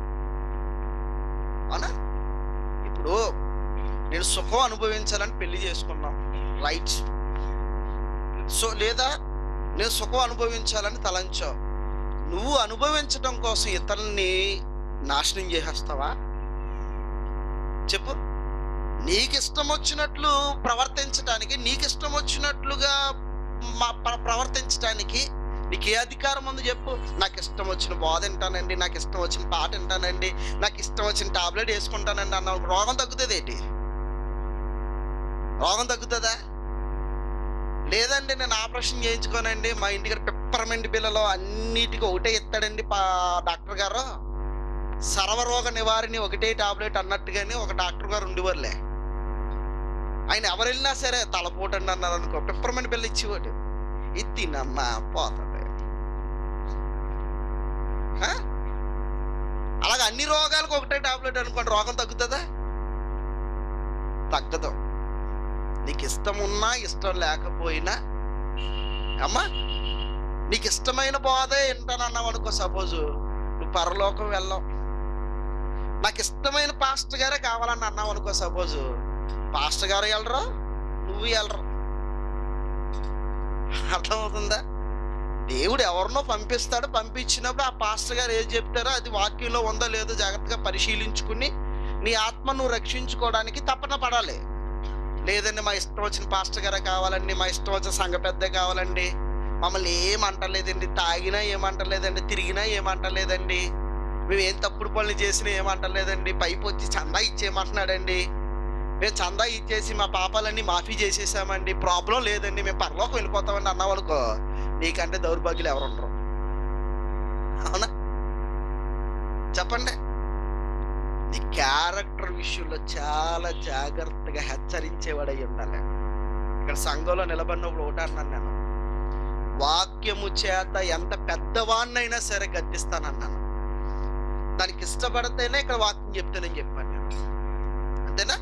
అవునా ఇప్పుడు నేను సుఖం అనుభవించాలని పెళ్లి చేసుకున్నాం రైట్ సో లేదా నేను సుఖం అనుభవించాలని తలంచావు నువ్వు అనుభవించడం కోసం ఇతరుల్ని నాశనం చేసేస్తావా చెప్పు నీకు ఇష్టం వచ్చినట్లు ప్రవర్తించడానికి నీకు ఇష్టం వచ్చినట్లుగా మా ప్ర- ప్రవర్తించడానికి నీకు ఏ అధికారం ఉంది చెప్పు నాకు ఇష్టం వచ్చిన బాధ వింటానండి నాకు ఇష్టం వచ్చిన పాట వింటానండి నాకు ఇష్టం వచ్చిన టాబ్లెట్ వేసుకుంటానండి అన్న రోగం తగ్గుతుంది ఏంటి రోగం తగ్గుతుందా లేదండి నేను ఆపరేషన్ చేయించుకోనండి మా ఇంటికి పిప్పరమెంట్ బిల్లలో అన్నిటికీ ఒకటే ఇస్తాడండి పా డాక్టర్ గారు సర్వరోగ నివారణి ఒకటే టాబ్లెట్ అన్నట్టుగానే ఒక డాక్టర్ గారు ఉండేవారులే ఆయన ఎవరు వెళ్ళినా సరే తలపోటండి అన్నారు అనుకో పిప్పరమెంట్ బిల్ల ఇచ్చేవాడు ఇది తినమ్మా పోతుంది హ? అలాగే అన్ని రోగాలకు ఒకటే టాబ్లెట్ అనుకోండి రోగం తగ్గుతుందా తగ్గదు నీకు ఇష్టం ఉన్నా ఇష్టం లేకపోయినా అమ్మా నీకు ఇష్టమైన బోధే వింటానన్నావు అనుకో సపోజ్ నువ్వు పరలోకం వెళ్ళావు నాకు ఇష్టమైన పాస్టర్ గారే కావాలని అన్నావు అనుకో సపోజ్ పాస్టర్ గారు వెళ్ళరు నువ్వు వెళ్ళరు అర్థమవుతుందా దేవుడు ఎవరినో పంపిస్తాడు పంపించినప్పుడు ఆ పాస్టర్ గారు ఏది చెప్తారో అది వాక్యంలో ఉందో లేదో జాగ్రత్తగా పరిశీలించుకుని నీ ఆత్మ నువ్వు రక్షించుకోవడానికి తపన పడాలి లేదండి మా ఇష్టం వచ్చిన పాస్టర్ గారే కావాలండి మా ఇష్టం వచ్చిన సంఘ పెద్ద కావాలండి మమ్మల్ని ఏమంటలేదండి తాగినా ఏమంటలేదండి తిరిగినా ఏమంటలేదండి మేము ఏం తప్పుడు పనులు చేసినా ఏమంటలేదండి పైపు వచ్చి చందా ఇచ్చేయమంటున్నాడండి మేము చందా ఇచ్చేసి మా పాపాలన్నీ మాఫీ చేసేసామండి ప్రాబ్లం లేదండి మేము పరలోకం వెళ్ళిపోతామండి అన్నావు అనుకో నీకంటే దౌర్భాగ్యులు ఎవరు ఉండరు అవునా చెప్పండి నీ క్యారెక్టర్ విషయంలో చాలా జాగ్రత్తగా హెచ్చరించేవాడై ఉండాలి ఇక్కడ సంఘంలో నిలబడినప్పుడు ఒకటి అన్నాను నేను వాక్యము చేత ఎంత పెద్దవాడినైనా సరే గద్దిస్తానన్నాను దానికి ఇష్టపడితేనే ఇక్కడ వాక్యం చెప్తానని చెప్పాను నేను అంతేనా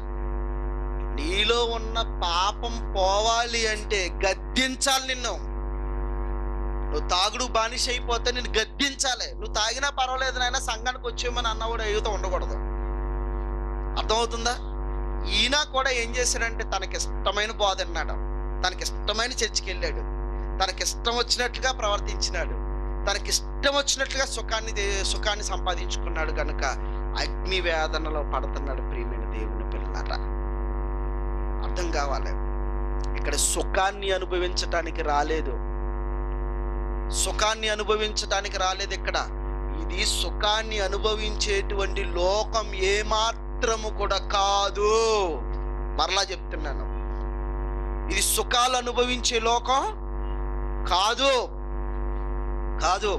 నీలో ఉన్న పాపం పోవాలి అంటే గద్దించాలి నిన్ను నువ్వు తాగుడు బానిస అయిపోతే నేను గద్దించాలి నువ్వు తాగినా పర్వాలేదు నాయన సంఘానికి వచ్చేయమని అన్న కూడా ఏదో ఉండకూడదు అర్థమవుతుందా ఈయన కూడా ఏం చేశాడంటే తనకి ఇష్టమైన బోధ అన్నాడు తనకి ఇష్టమైన చర్చికి వెళ్ళాడు తనకి ఇష్టం వచ్చినట్లుగా ప్రవర్తించినాడు తనకి ఇష్టం వచ్చినట్లుగా సుఖాన్ని దే- సుఖాన్ని సంపాదించుకున్నాడు కనుక అగ్ని వేదనలో పడుతున్నాడు ప్రియమైన దేవుని పిల్లలారా అర్థం కావాలి ఇక్కడ సుఖాన్ని అనుభవించటానికి రాలేదు సుఖాన్ని అనుభవించటానికి రాలేదు ఇక్కడ ఇది సుఖాన్ని అనుభవించేటువంటి లోకం ఏమాత్రము కూడా కాదు మరలా చెప్తున్నాను ఇది సుఖాలు అనుభవించే లోకం కాదు కాదు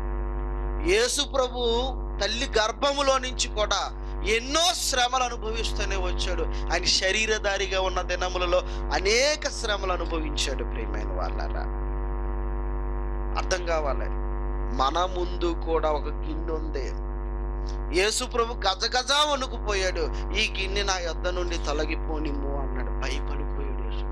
యేసు ప్రభు తల్లి గర్భములో నుంచి కూడా ఎన్నో శ్రమలు అనుభవిస్తూనే వచ్చాడు ఆయన శరీరధారిగా ఉన్న దినములలో అనేక శ్రమలు అనుభవించాడు ప్రియమైన వాళ్ళరా అర్థం కావాలి మన ముందు కూడా ఒక గిన్నె ఉంది యేసు ప్రభు గజగజ వణుకుపోయాడు ఈ గిన్నె నా యొద్ద నుండి తొలగిపోనిమ్ము అన్నాడు భయపడిపోయాడు యేసు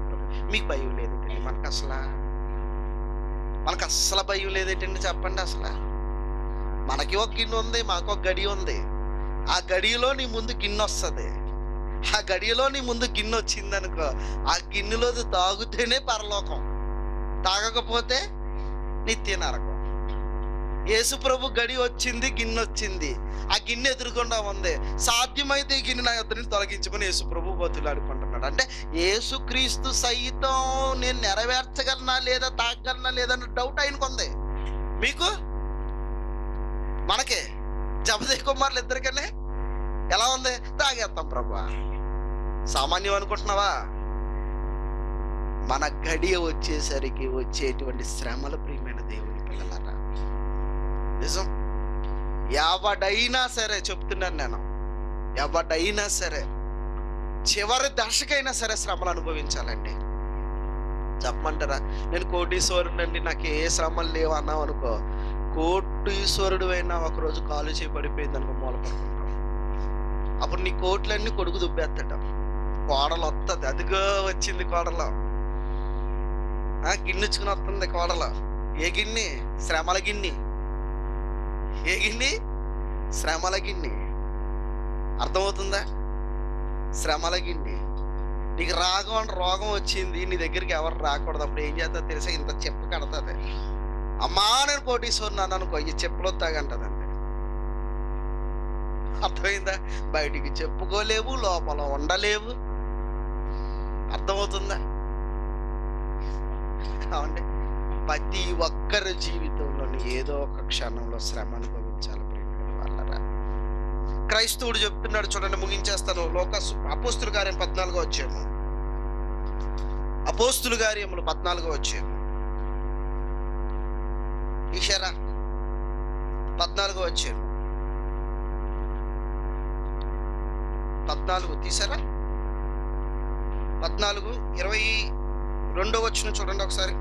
మీకు భయం లేదేంటండి మనకు అసలు మనకు అస్సలు భయం లేదేంటండి చెప్పండి అసలు మనకి ఒక గిన్నె ఉంది మాకు ఒక గడి ఉంది ఆ గడిలో నీ ముందు గిన్నె వస్తుంది ఆ గడియలో నీ ముందు గిన్నె వచ్చిందనుకో ఆ గిన్నెలో తాగుతేనే పరలోకం తాగకపోతే నిత్య నరకం యేసు ప్రభు గడి వచ్చింది గిన్నె వచ్చింది ఆ గిన్నె ఎదురుకుండా ఉంది సాధ్యమైతే ఈ గిన్నె నా యొద్ద నుంచి తొలగించమని యేసు ప్రభు బతులాడుకుంటున్నాడు అంటే యేసుక్రీస్తు సైతం నేను నెరవేర్చగలనా లేదా తాగగలనా లేదా అన్న డౌట్ ఆయనకు ఉంది మీకు మనకే జపదే కుమారులు ఇద్దరికనే ఎలా ఉంది తాగేస్తాం ప్రభా సామాన్యం అనుకుంటున్నావా మన గడియ వచ్చేసరికి వచ్చేటువంటి శ్రమల ప్రియమైన దేవుని పిల్లలారా నిజం ఎవడైనా సరే చెప్తున్నాను నేను ఎవడైనా సరే చివరి దశకైనా సరే శ్రమలు అనుభవించాలండి చెప్పమంటారా నేను కోటీశ్వరుడు అండి నాకు ఏ శ్రమలు లేవు అన్నావు అనుకో కోటీశ్వరుడు అయినా ఒకరోజు కాలు చేయి పడిపోయింది అనుకో మూల పడుకుంటాం అప్పుడు నీ కోట్లన్నీ కొడుకు దుబ్బేస్తాడు కోడలు వస్తుంది అదిగో వచ్చింది కోడలు ఆ గిన్నెచ్చుకుని వస్తుంది కోడలు ఏ గిన్నె శ్రమల గిన్నె ఏ గిన్నె శ్రమల గిన్నె అర్థమవుతుందా శ్రమల గిన్నె నీకు రాగం అంటే రోగం వచ్చింది నీ దగ్గరికి ఎవరు రాకూడదు అప్పుడు ఏం చేస్తా తెలిసే ఇంత చెప్పు కడతాది అమ్మా నేను కోటీశ్వరున్నాను అనుకో ఈ చెప్పులు తాగంటదండి అర్థమైందా బయటికి చెప్పుకోలేవు లోపల ఉండలేవు అర్థమవుతుందా అవునండి ప్రతి ఒక్కరి జీవితంలోని ఏదో ఒక క్షణంలో శ్రమ అనుభవించాలి ప్రియమైన వాళ్ళరా క్రైస్తవుడు చెప్తున్నాడు చూడండి ముగించేస్తాను లోక అపోస్తుల కార్యం పద్నాలుగో వచ్చాము అపోస్తుల కార్యములు పద్నాలుగో వచ్చాము ఈశారా పద్నాలుగో వచ్చాము పద్నాలుగు తీసారా పద్నాలుగు ఇరవై రెండో వచ్చిన చూడండి ఒకసారి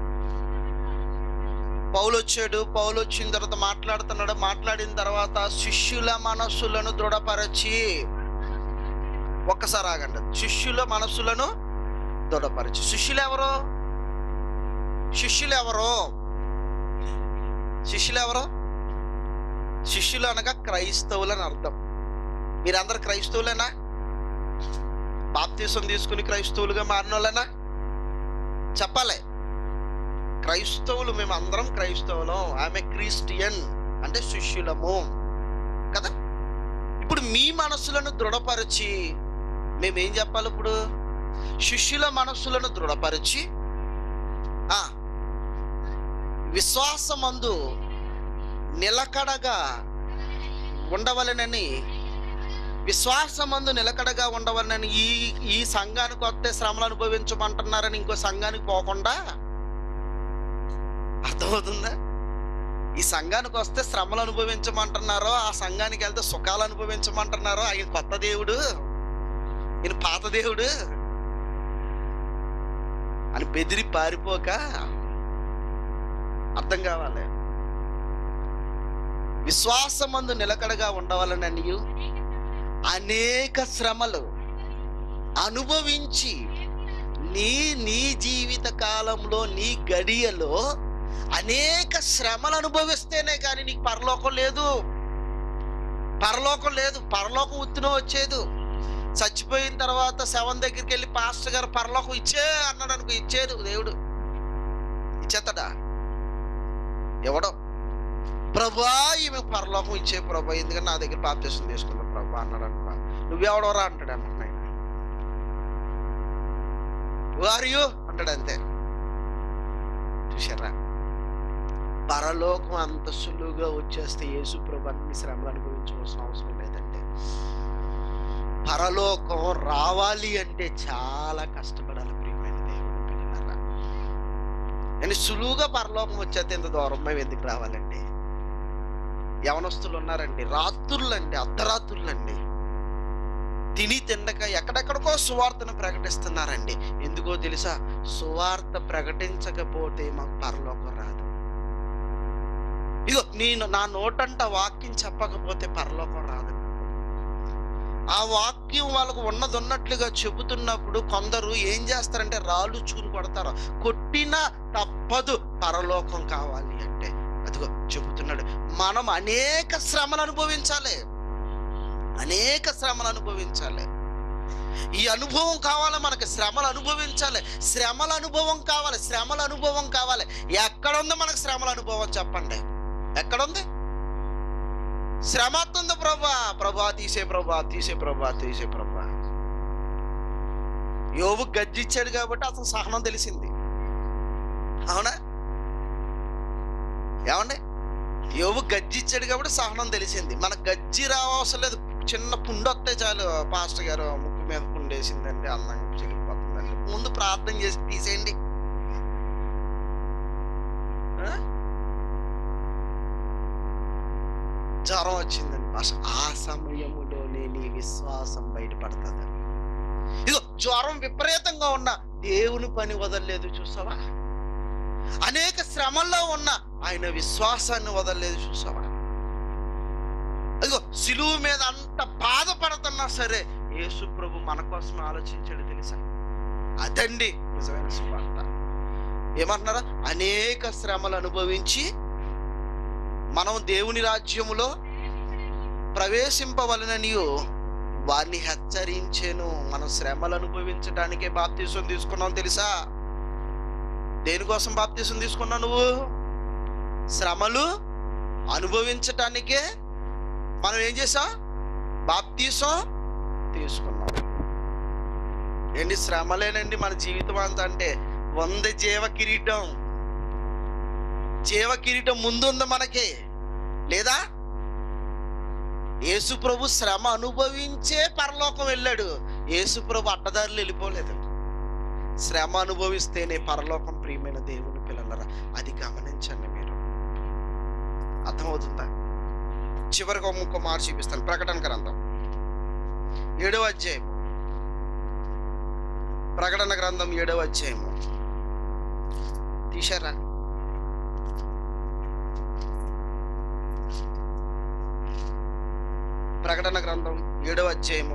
పౌలు వచ్చాడు పౌలు వచ్చిన తర్వాత మాట్లాడుతున్నాడు మాట్లాడిన తర్వాత శిష్యుల మనస్సులను దృఢపరచి ఒక్కసారి ఆగండి శిష్యుల మనస్సులను దృఢపరచి శిష్యులు ఎవరు శిష్యులు ఎవరు శిష్యులు ఎవరు శిష్యులు అనగా క్రైస్తవులని అర్థం మీరందరు క్రైస్తవులేనా బాప్తీసం తీసుకుని క్రైస్తవులుగా మారిన వాళ్ళేనా చెప్పాలి క్రైస్తవులు మేము అందరం క్రైస్తవులం ఆమె క్రిస్టియన్ అంటే శిష్యులము కదా ఇప్పుడు మీ మనస్సులను దృఢపరిచి మేమేం చెప్పాలి ఇప్పుడు శిష్యుల మనస్సులను దృఢపరిచి ఆ విశ్వాసమందు నిలకడగా ఉండవలనని విశ్వాసమందు నిలకడగా ఉండవలనని ఈ ఈ సంఘానికి వస్తే శ్రమలు అనుభవించమంటున్నారని ఇంకో సంఘానికి పోకుండా అర్థమవుతుందా ఈ సంఘానికి వస్తే శ్రమలు అనుభవించమంటున్నారో ఆ సంఘానికి వెళ్తే సుఖాలు అనుభవించమంటున్నారో ఆయన కొత్త దేవుడు ఈయన పాత దేవుడు అని బెదిరి పారిపోక అర్థం కావాలి విశ్వాసమందు నిలకడగా ఉండవాలని అనేక శ్రమలు అనుభవించి నీ నీ జీవిత కాలంలో నీ గడియలో అనేక శ్రమలు అనుభవిస్తేనే కానీ నీకు పరలోకం లేదు పరలోకం లేదు పరలోకం ఉత్తిన వచ్చేది చచ్చిపోయిన తర్వాత శవం దగ్గరికి వెళ్ళి పాస్టర్ గారు పరలోకం ఇచ్చే అన్నాడు అనుకో ఇచ్చేది దేవుడు ఇచ్చేస్తాడా ఎవడో ప్రభా ఈమె పరలోకం ఇచ్చే ప్రభా ఎందుకంటే నా దగ్గర బాప్తీసం తీసుకున్నా ప్రభా అన్నాడు అనుకో నువ్వెవడోరా అంటాడు అన్నమాట వారియు అంటాడు అంతే చూసారా పరలోకం అంత సులువుగా వచ్చేస్తే యేసు ప్రభు అన్ని శ్రమలు అనుభవించవలసిన అవసరం లేదండి పరలోకం రావాలి అంటే చాలా కష్టపడాలి ప్రియమైన దేవుడు పిల్లలారా నేను సులువుగా పరలోకం వచ్చేస్తే ఇంత దూరం మేము ఎందుకు రావాలండి యవనస్తులు ఉన్నారండి రాత్రులండి అర్ధరాత్రులండి తిని తిండక ఎక్కడెక్కడికో సువార్తను ప్రకటిస్తున్నారండి ఎందుకో తెలుసా సువార్త ప్రకటించకపోతే మాకు పరలోకం రాదు ఇగో నేను నా నోటంట వాక్యం చెప్పకపోతే పరలోకం రాదు ఆ వాక్యం వాళ్ళకు ఉన్నది ఉన్నట్లుగా చెబుతున్నప్పుడు కొందరు ఏం చేస్తారంటే రాళ్ళుచ్చుకుని కొడతారు కొట్టినా తప్పదు పరలోకం కావాలి అంటే అదిగో చెబుతున్నాడు మనం అనేక శ్రమలు అనుభవించాలి అనేక శ్రమలు అనుభవించాలి ఈ అనుభవం కావాలి మనకి శ్రమలు అనుభవించాలి శ్రమల అనుభవం కావాలి శ్రమల అనుభవం కావాలి ఎక్కడ ఉంది మనకు శ్రమల అనుభవం చెప్పండి ఎక్కడుంది శ్రమ వస్తుంది ప్రభా ప్రభా తీసే ప్రభా తీసే ప్రభా తీసే ప్రభా యోబు గజ్జిచ్చాడు కాబట్టి అతను సహనం తెలిసింది అవునా ఏమండి యోబు గజ్జిచ్చాడు కాబట్టి సహనం తెలిసింది మన గజ్జి రావసరం లేదు చిన్న పుండు వస్తే చాలు పాస్టర్ గారు ముక్కు మీద పుండు వేసిందండి అందంగా చెడిపోతుందండి ముందు ప్రార్థన చేసి తీసేయండి ఆ? జ్వరం వచ్చిందండి అసలు ఆ సమయములోనే నీ విశ్వాసం బయటపడుతుంది ఇదిగో జ్వరం విపరీతంగా ఉన్న దేవుని పని వదలలేదు చూసావా అనేక శ్రమల్లో ఉన్న ఆయన విశ్వాసాన్ని వదలలేదు చూసావా అదిగో సిలువు మీద అంత బాధపడుతున్నా సరే యేసు ప్రభు మన కోసం ఆలోచించాడు తెలుసా అదండి నిజమైన సువార్త ఏమంటున్నారా అనేక శ్రమలు అనుభవించి మనం దేవుని రాజ్యములో ప్రవేశింపవలననియు వారిని హెచ్చరించెను మనం శ్రమలు అనుభవించడానికే బాప్తీసం తీసుకున్నాం తెలుసా దేనికోసం బాప్తీసం తీసుకున్నావు నువ్వు శ్రమలు అనుభవించటానికే మనం ఏం చేసాం బాప్తీసం తీసుకున్నాం ఏంటి శ్రమలేనండి మన జీవితం అంతా అంటే వంద జీవ కిరీటం జీవ కిరీటం ముందుంది మనకి లేదా యేసు ప్రభు శ్రమ అనుభవించే పరలోకం వెళ్ళాడు యేసు ప్రభు అడ్డదారులు వెళ్ళిపోలేదు శ్రమ అనుభవిస్తేనే పరలోకం ప్రియమైన దేవుని పిల్లలరా అది గమనించండి మీరు అర్థమవుతుందా చివరికి ఒక ముక్క మాట చూపిస్తాను ప్రకటన గ్రంథం ఏడవ అధ్యాయం ప్రకటన గ్రంథం ఏడవ అధ్యాయము తీశారా ప్రకటన గ్రంథం ఏడవ అధ్యాయము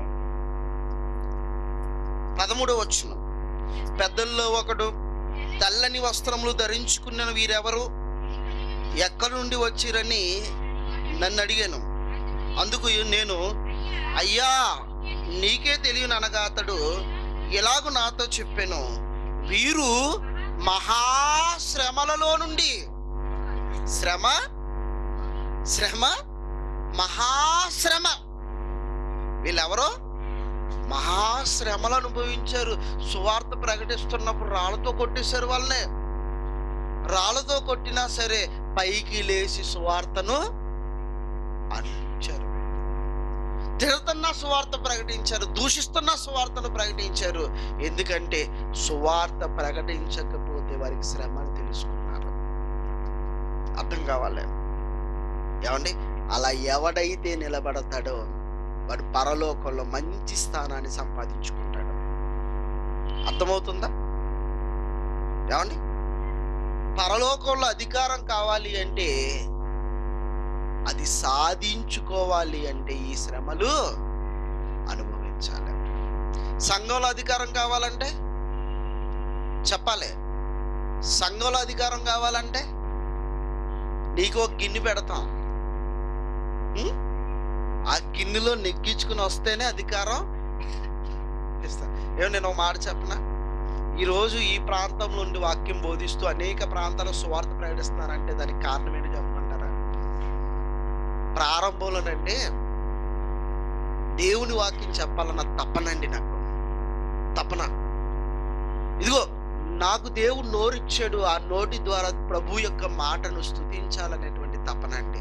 పదమూడవ వచ్చును పెద్దల్లో ఒకడు తెల్లని వస్త్రములు ధరించుకున్న వీరెవరు ఎక్కడి నుండి వచ్చిరని నన్ను అడిగాను అందుకు నేను అయ్యా నీకే తెలియను అనగా అతడు ఇలాగు నాతో చెప్పాను వీరు మహాశ్రమలలో నుండి శ్రమ శ్రమ మహాశ్రమ వీళ్ళెవరో మహాశ్రమలు అనుభవించారు సువార్త ప్రకటిస్తున్నప్పుడు రాళ్ళతో కొట్టేశారు వాళ్ళని రాళ్ళతో కొట్టినా సరే పైకి లేచి సువార్తను అందించారు తిడుతున్న సువార్త ప్రకటించారు దూషిస్తున్న సువార్తను ప్రకటించారు ఎందుకంటే సువార్త ప్రకటించకపోతే వారికి శ్రమ అని తెలుసుకున్నారు అర్థం కావాలి ఏమండి అలా ఎవడైతే నిలబడతాడో వాడు పరలోకంలో మంచి స్థానాన్ని సంపాదించుకుంటాడు అర్థమవుతుందా ఏమండి పరలోకంలో అధికారం కావాలి అంటే అది సాధించుకోవాలి అంటే ఈ శ్రమలు అనుభవించాలి సంఘంలో అధికారం కావాలంటే చెప్పాలి సంఘంలో అధికారం కావాలంటే నీకు ఒక గిన్నె పెడతాం ఉం? ఆ గిన్నెలో నెగ్గించుకుని వస్తేనే అధికారం ఇస్తాను ఏమో నేను ఒక మాట చెప్పనా ఈరోజు ఈ ప్రాంతం నుండి వాక్యం బోధిస్తూ అనేక ప్రాంతాల సువార్త ప్రకటిస్తున్నారంటే దానికి కారణం ఏంటి చెప్పమంటారా ప్రారంభంలోనంటే దేవుని వాక్యం చెప్పాలన్న తపనండి నాకు తపన ఇదిగో నాకు దేవుడు నోరిచ్చాడు ఆ నోటి ద్వారా ప్రభు యొక్క మాటను స్తుతించాలనేటువంటి తపన అండి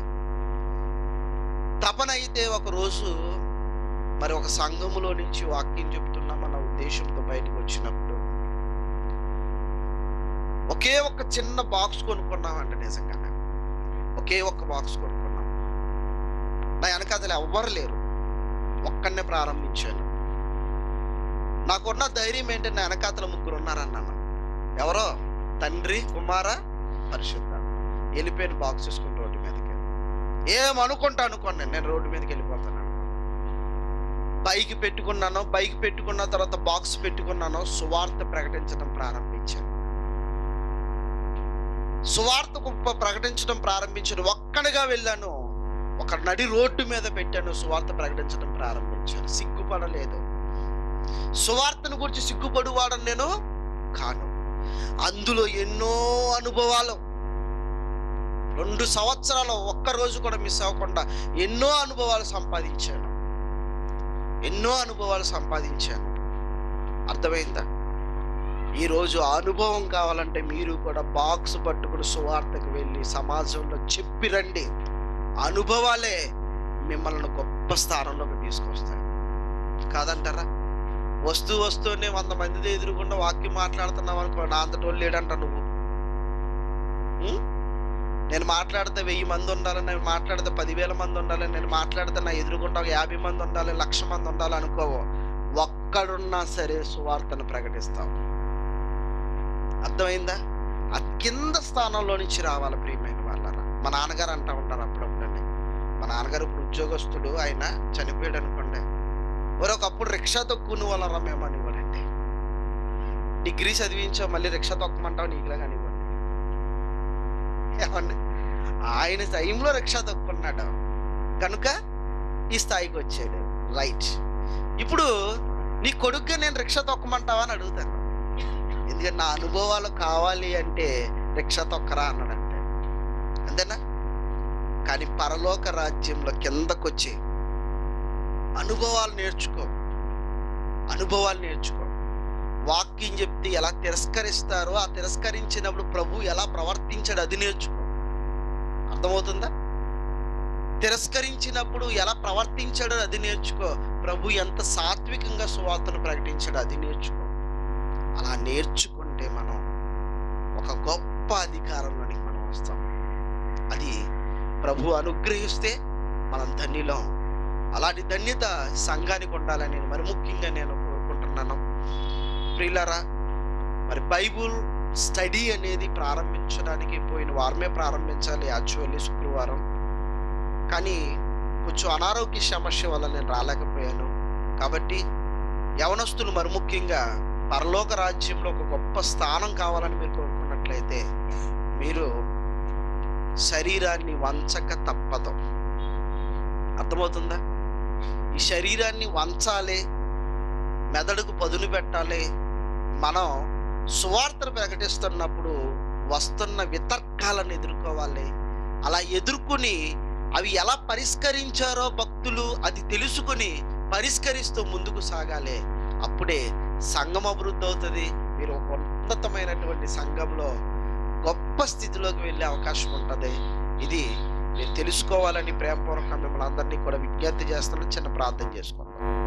తపన అయితే ఒక రోజు మరి ఒక సంఘములో నుంచి వాక్యం చెప్తున్నాం అన్న ఉద్దేశంతో బయటకు వచ్చినప్పుడు ఒకే ఒక చిన్న బాక్స్ కొనుక్కున్నామండి నిజంగానే ఒకే ఒక్క బాక్స్ కొనుక్కున్నాం నా వెనకాతలు ఎవ్వరు లేరు ఒక్కడనే ప్రారంభించాను నాకున్న ధైర్యం ఏంటంటే నా వెనకాతల ముగ్గురు ఉన్నారన్నాను ఎవరో తండ్రి కుమార పరిశుద్ధ వెళ్ళిపోయిన బాక్స్ తీసుకుని రోడ్డు మీదకి ఏమనుకుంటా అనుకోండి నేను రోడ్డు మీదకి వెళ్ళిపోతాను బైక్ పెట్టుకున్నాను బైక్ పెట్టుకున్న తర్వాత బాక్స్ పెట్టుకున్నాను సువార్త ప్రకటించడం ప్రారంభించాను సువార్త గొప్ప ప్రకటించడం ప్రారంభించాను ఒక్కడిగా వెళ్ళాను ఒక నడి రోడ్డు మీద పెట్టాను సువార్త ప్రకటించడం ప్రారంభించాను సిగ్గుపడలేదు సువార్తను గురించి సిగ్గుపడువాడని నేను కాను అందులో ఎన్నో అనుభవాలు రెండు సంవత్సరాలు ఒక్క రోజు కూడా మిస్ అవ్వకుండా ఎన్నో అనుభవాలు సంపాదించాను ఎన్నో అనుభవాలు సంపాదించాను అర్థమైందా ఈరోజు ఆ అనుభవం కావాలంటే మీరు కూడా బాక్స్ పట్టుకుని సువార్తకు వెళ్ళి సమాజంలో చెప్పి రండి అనుభవాలే మిమ్మల్ని గొప్ప స్థానంలోకి తీసుకొస్తాయి కాదంటారా వస్తూ వస్తూనే వంద మంది ఎదురుకుండా వాక్యం మాట్లాడుతున్నావు అనుకో నా అంతటి వాళ్ళు లేడంట నువ్వు ఉం? నేను మాట్లాడితే వెయ్యి మంది ఉండాలి నేను మాట్లాడితే పదివేల మంది ఉండాలి నేను మాట్లాడితే నా ఎదురుకుండా ఒక యాభై మంది ఉండాలి లక్ష మంది ఉండాలి అనుకోవు ఒక్కడున్నా సరే సువార్తను ప్రకటిస్తాం అర్థమైందా ఆ కింద స్థానంలో నుంచి రావాలి ప్రియమైన వాళ్ళరా మా నాన్నగారు అంటా ఉంటారు అప్పుడప్పుడండి మా నాన్నగారు ఇప్పుడు ఉద్యోగస్తుడు ఆయన చనిపోయాడు అనుకోండి మరి ఒకప్పుడు రిక్షా తొక్కుని వాళ్ళరా మేము అనివ్వాలండి డిగ్రీ చదివించావు మళ్ళీ రిక్షా తొక్కమంటావు నీకులా కానివ్వండి ఏమండి ఆయన టైంలో రిక్షా తొక్కున్నాడు కనుక ఈ స్థాయికి వచ్చాడు రైట్ ఇప్పుడు నీ కొడుకుగా నేను రిక్షా తొక్కమంటావా అని అడుగుతాను ఎందుకంటే నా అనుభవాలు కావాలి అంటే రిక్షా తొక్కరా అన్నాడంటే అంతేనా కానీ పరలోక రాజ్యంలో కిందకొచ్చి అనుభవాలు నేర్చుకో అనుభవాలు నేర్చుకో వాక్యం చెప్తే ఎలా తిరస్కరిస్తారో ఆ తిరస్కరించినప్పుడు ప్రభు ఎలా ప్రవర్తించాడు అది నేర్చుకో అర్థమవుతుందా తిరస్కరించినప్పుడు ఎలా ప్రవర్తించాడో అది నేర్చుకో ప్రభు ఎంత సాత్వికంగా సువార్తను ప్రకటించాడో అది నేర్చుకో అలా నేర్చుకుంటే మనం ఒక గొప్ప అధికారంలోనికి మనం వస్తాం అది ప్రభు అనుగ్రహిస్తే మనం ధన్యులం అలాంటి ధన్యత సంఘానికి ఉండాలని మరి ముఖ్యంగా నేను కోరుకుంటున్నాను ప్రియులరా మరి బైబుల్ స్టడీ అనేది ప్రారంభించడానికి పోయిన వారమే ప్రారంభించాలి యాక్చువల్లీ శుక్రవారం కానీ కొంచెం అనారోగ్య సమస్య వల్ల నేను రాలేకపోయాను కాబట్టి యవనస్తులు మరి ముఖ్యంగా పరలోక రాజ్యంలో ఒక గొప్ప స్థానం కావాలని మీరు కోరుకున్నట్లయితే మీరు శరీరాన్ని వంచక తప్పదు అర్థమవుతుందా ఈ శరీరాన్ని వంచాలి మెదడుకు పదును పెట్టాలి మనం సువార్తను ప్రకటిస్తున్నప్పుడు వస్తున్న వితర్కాలను ఎదుర్కోవాలి అలా ఎదుర్కొని అవి ఎలా పరిష్కరించారో భక్తులు అది తెలుసుకొని పరిష్కరిస్తూ ముందుకు సాగాలి అప్పుడే సంఘం అభివృద్ధి అవుతుంది మీరు ఒక ఉన్నతమైనటువంటి సంఘంలో గొప్ప స్థితిలోకి వెళ్ళే అవకాశం ఉంటుంది ఇది మీరు తెలుసుకోవాలని ప్రేమపూర్వకంగా మిమ్మల్ని అందరినీ కూడా విజ్ఞప్తి చేస్తున్నాను చిన్న ప్రార్థన చేసుకుందాం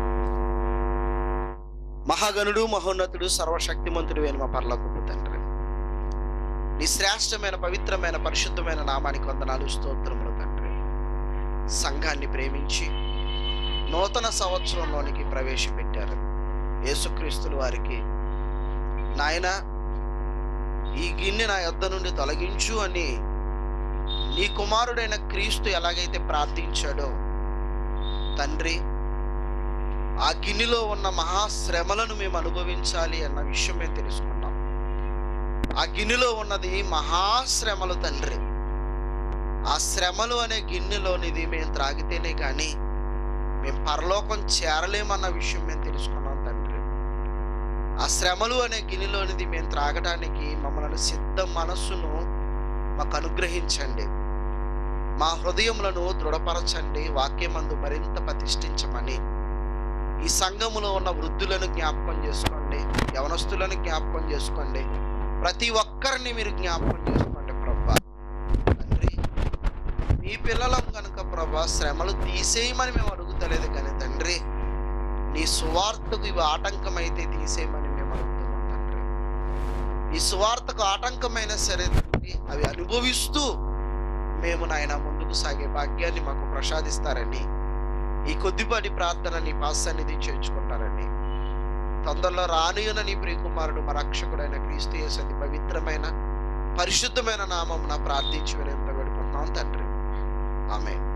మహాగణుడు మహోన్నతుడు సర్వశక్తిమంతుడు అయిన మా పర్లకు తండ్రి నీ శ్రేష్టమైన పవిత్రమైన పరిశుద్ధమైన నామానికి వందనాలు స్తోత్రములు తండ్రి సంఘాన్ని ప్రేమించి నూతన సంవత్సరంలోనికి ప్రవేశపెట్టారు యేసుక్రీస్తులు వారికి నాయన ఈ గిన్నె నా యొద్ద నుండి తొలగించు అని నీ కుమారుడైన క్రీస్తు ఎలాగైతే ప్రార్థించాడో తండ్రి ఆ గిన్నెలో ఉన్న మహాశ్రమలను మేము అనుభవించాలి అన్న విషయం మేము తెలుసుకున్నాం ఆ గిన్నెలో ఉన్నది మహాశ్రమలు తండ్రి ఆ శ్రమలు అనే గిన్నెలోనిది మేము త్రాగితేనే కానీ మేము పరలోకం చేరలేమన్న విషయం మేము తెలుసుకున్నాం తండ్రి ఆ శ్రమలు అనే గిన్నెలోనిది మేము త్రాగడానికి మమ్మల్ని సిద్ధ మనస్సును మాకు అనుగ్రహించండి మా హృదయములను దృఢపరచండి వాక్యమందు మరింత ప్రతిష్ఠించమని ఈ సంఘములో ఉన్న వృద్ధులను జ్ఞాపకం చేసుకోండి యవనస్తులను జ్ఞాపకం చేసుకోండి ప్రతి ఒక్కరిని మీరు జ్ఞాపకం చేసుకోండి ప్రభా తండ్రి మీ పిల్లలం కనుక ప్రభా శ్రమలు తీసేయమని మేము అడుగుతలేదు కానీ తండ్రి నీ సువార్తకు ఇవి ఆటంకమైతే తీసేయమని మేము అడుగుతున్నాం తండ్రి ఈ సువార్తకు ఆటంకమైన సరే తండ్రి అవి అనుభవిస్తూ మేము నాయన ముందుకు సాగే భాగ్యాన్ని మాకు ప్రసాదిస్తారని ఈ కొద్దిపాటి ప్రార్థన నీ పాసన్నిధి చేర్చుకుంటారని తొందరలో రానుయున నీ ప్రియకుమారుడు మా రక్షకుడైన క్రీస్తు యేసతి పవిత్రమైన పరిశుద్ధమైన నామం ప్రార్థించి వినంత వేడుకుంటున్నాం తండ్రి ఆమె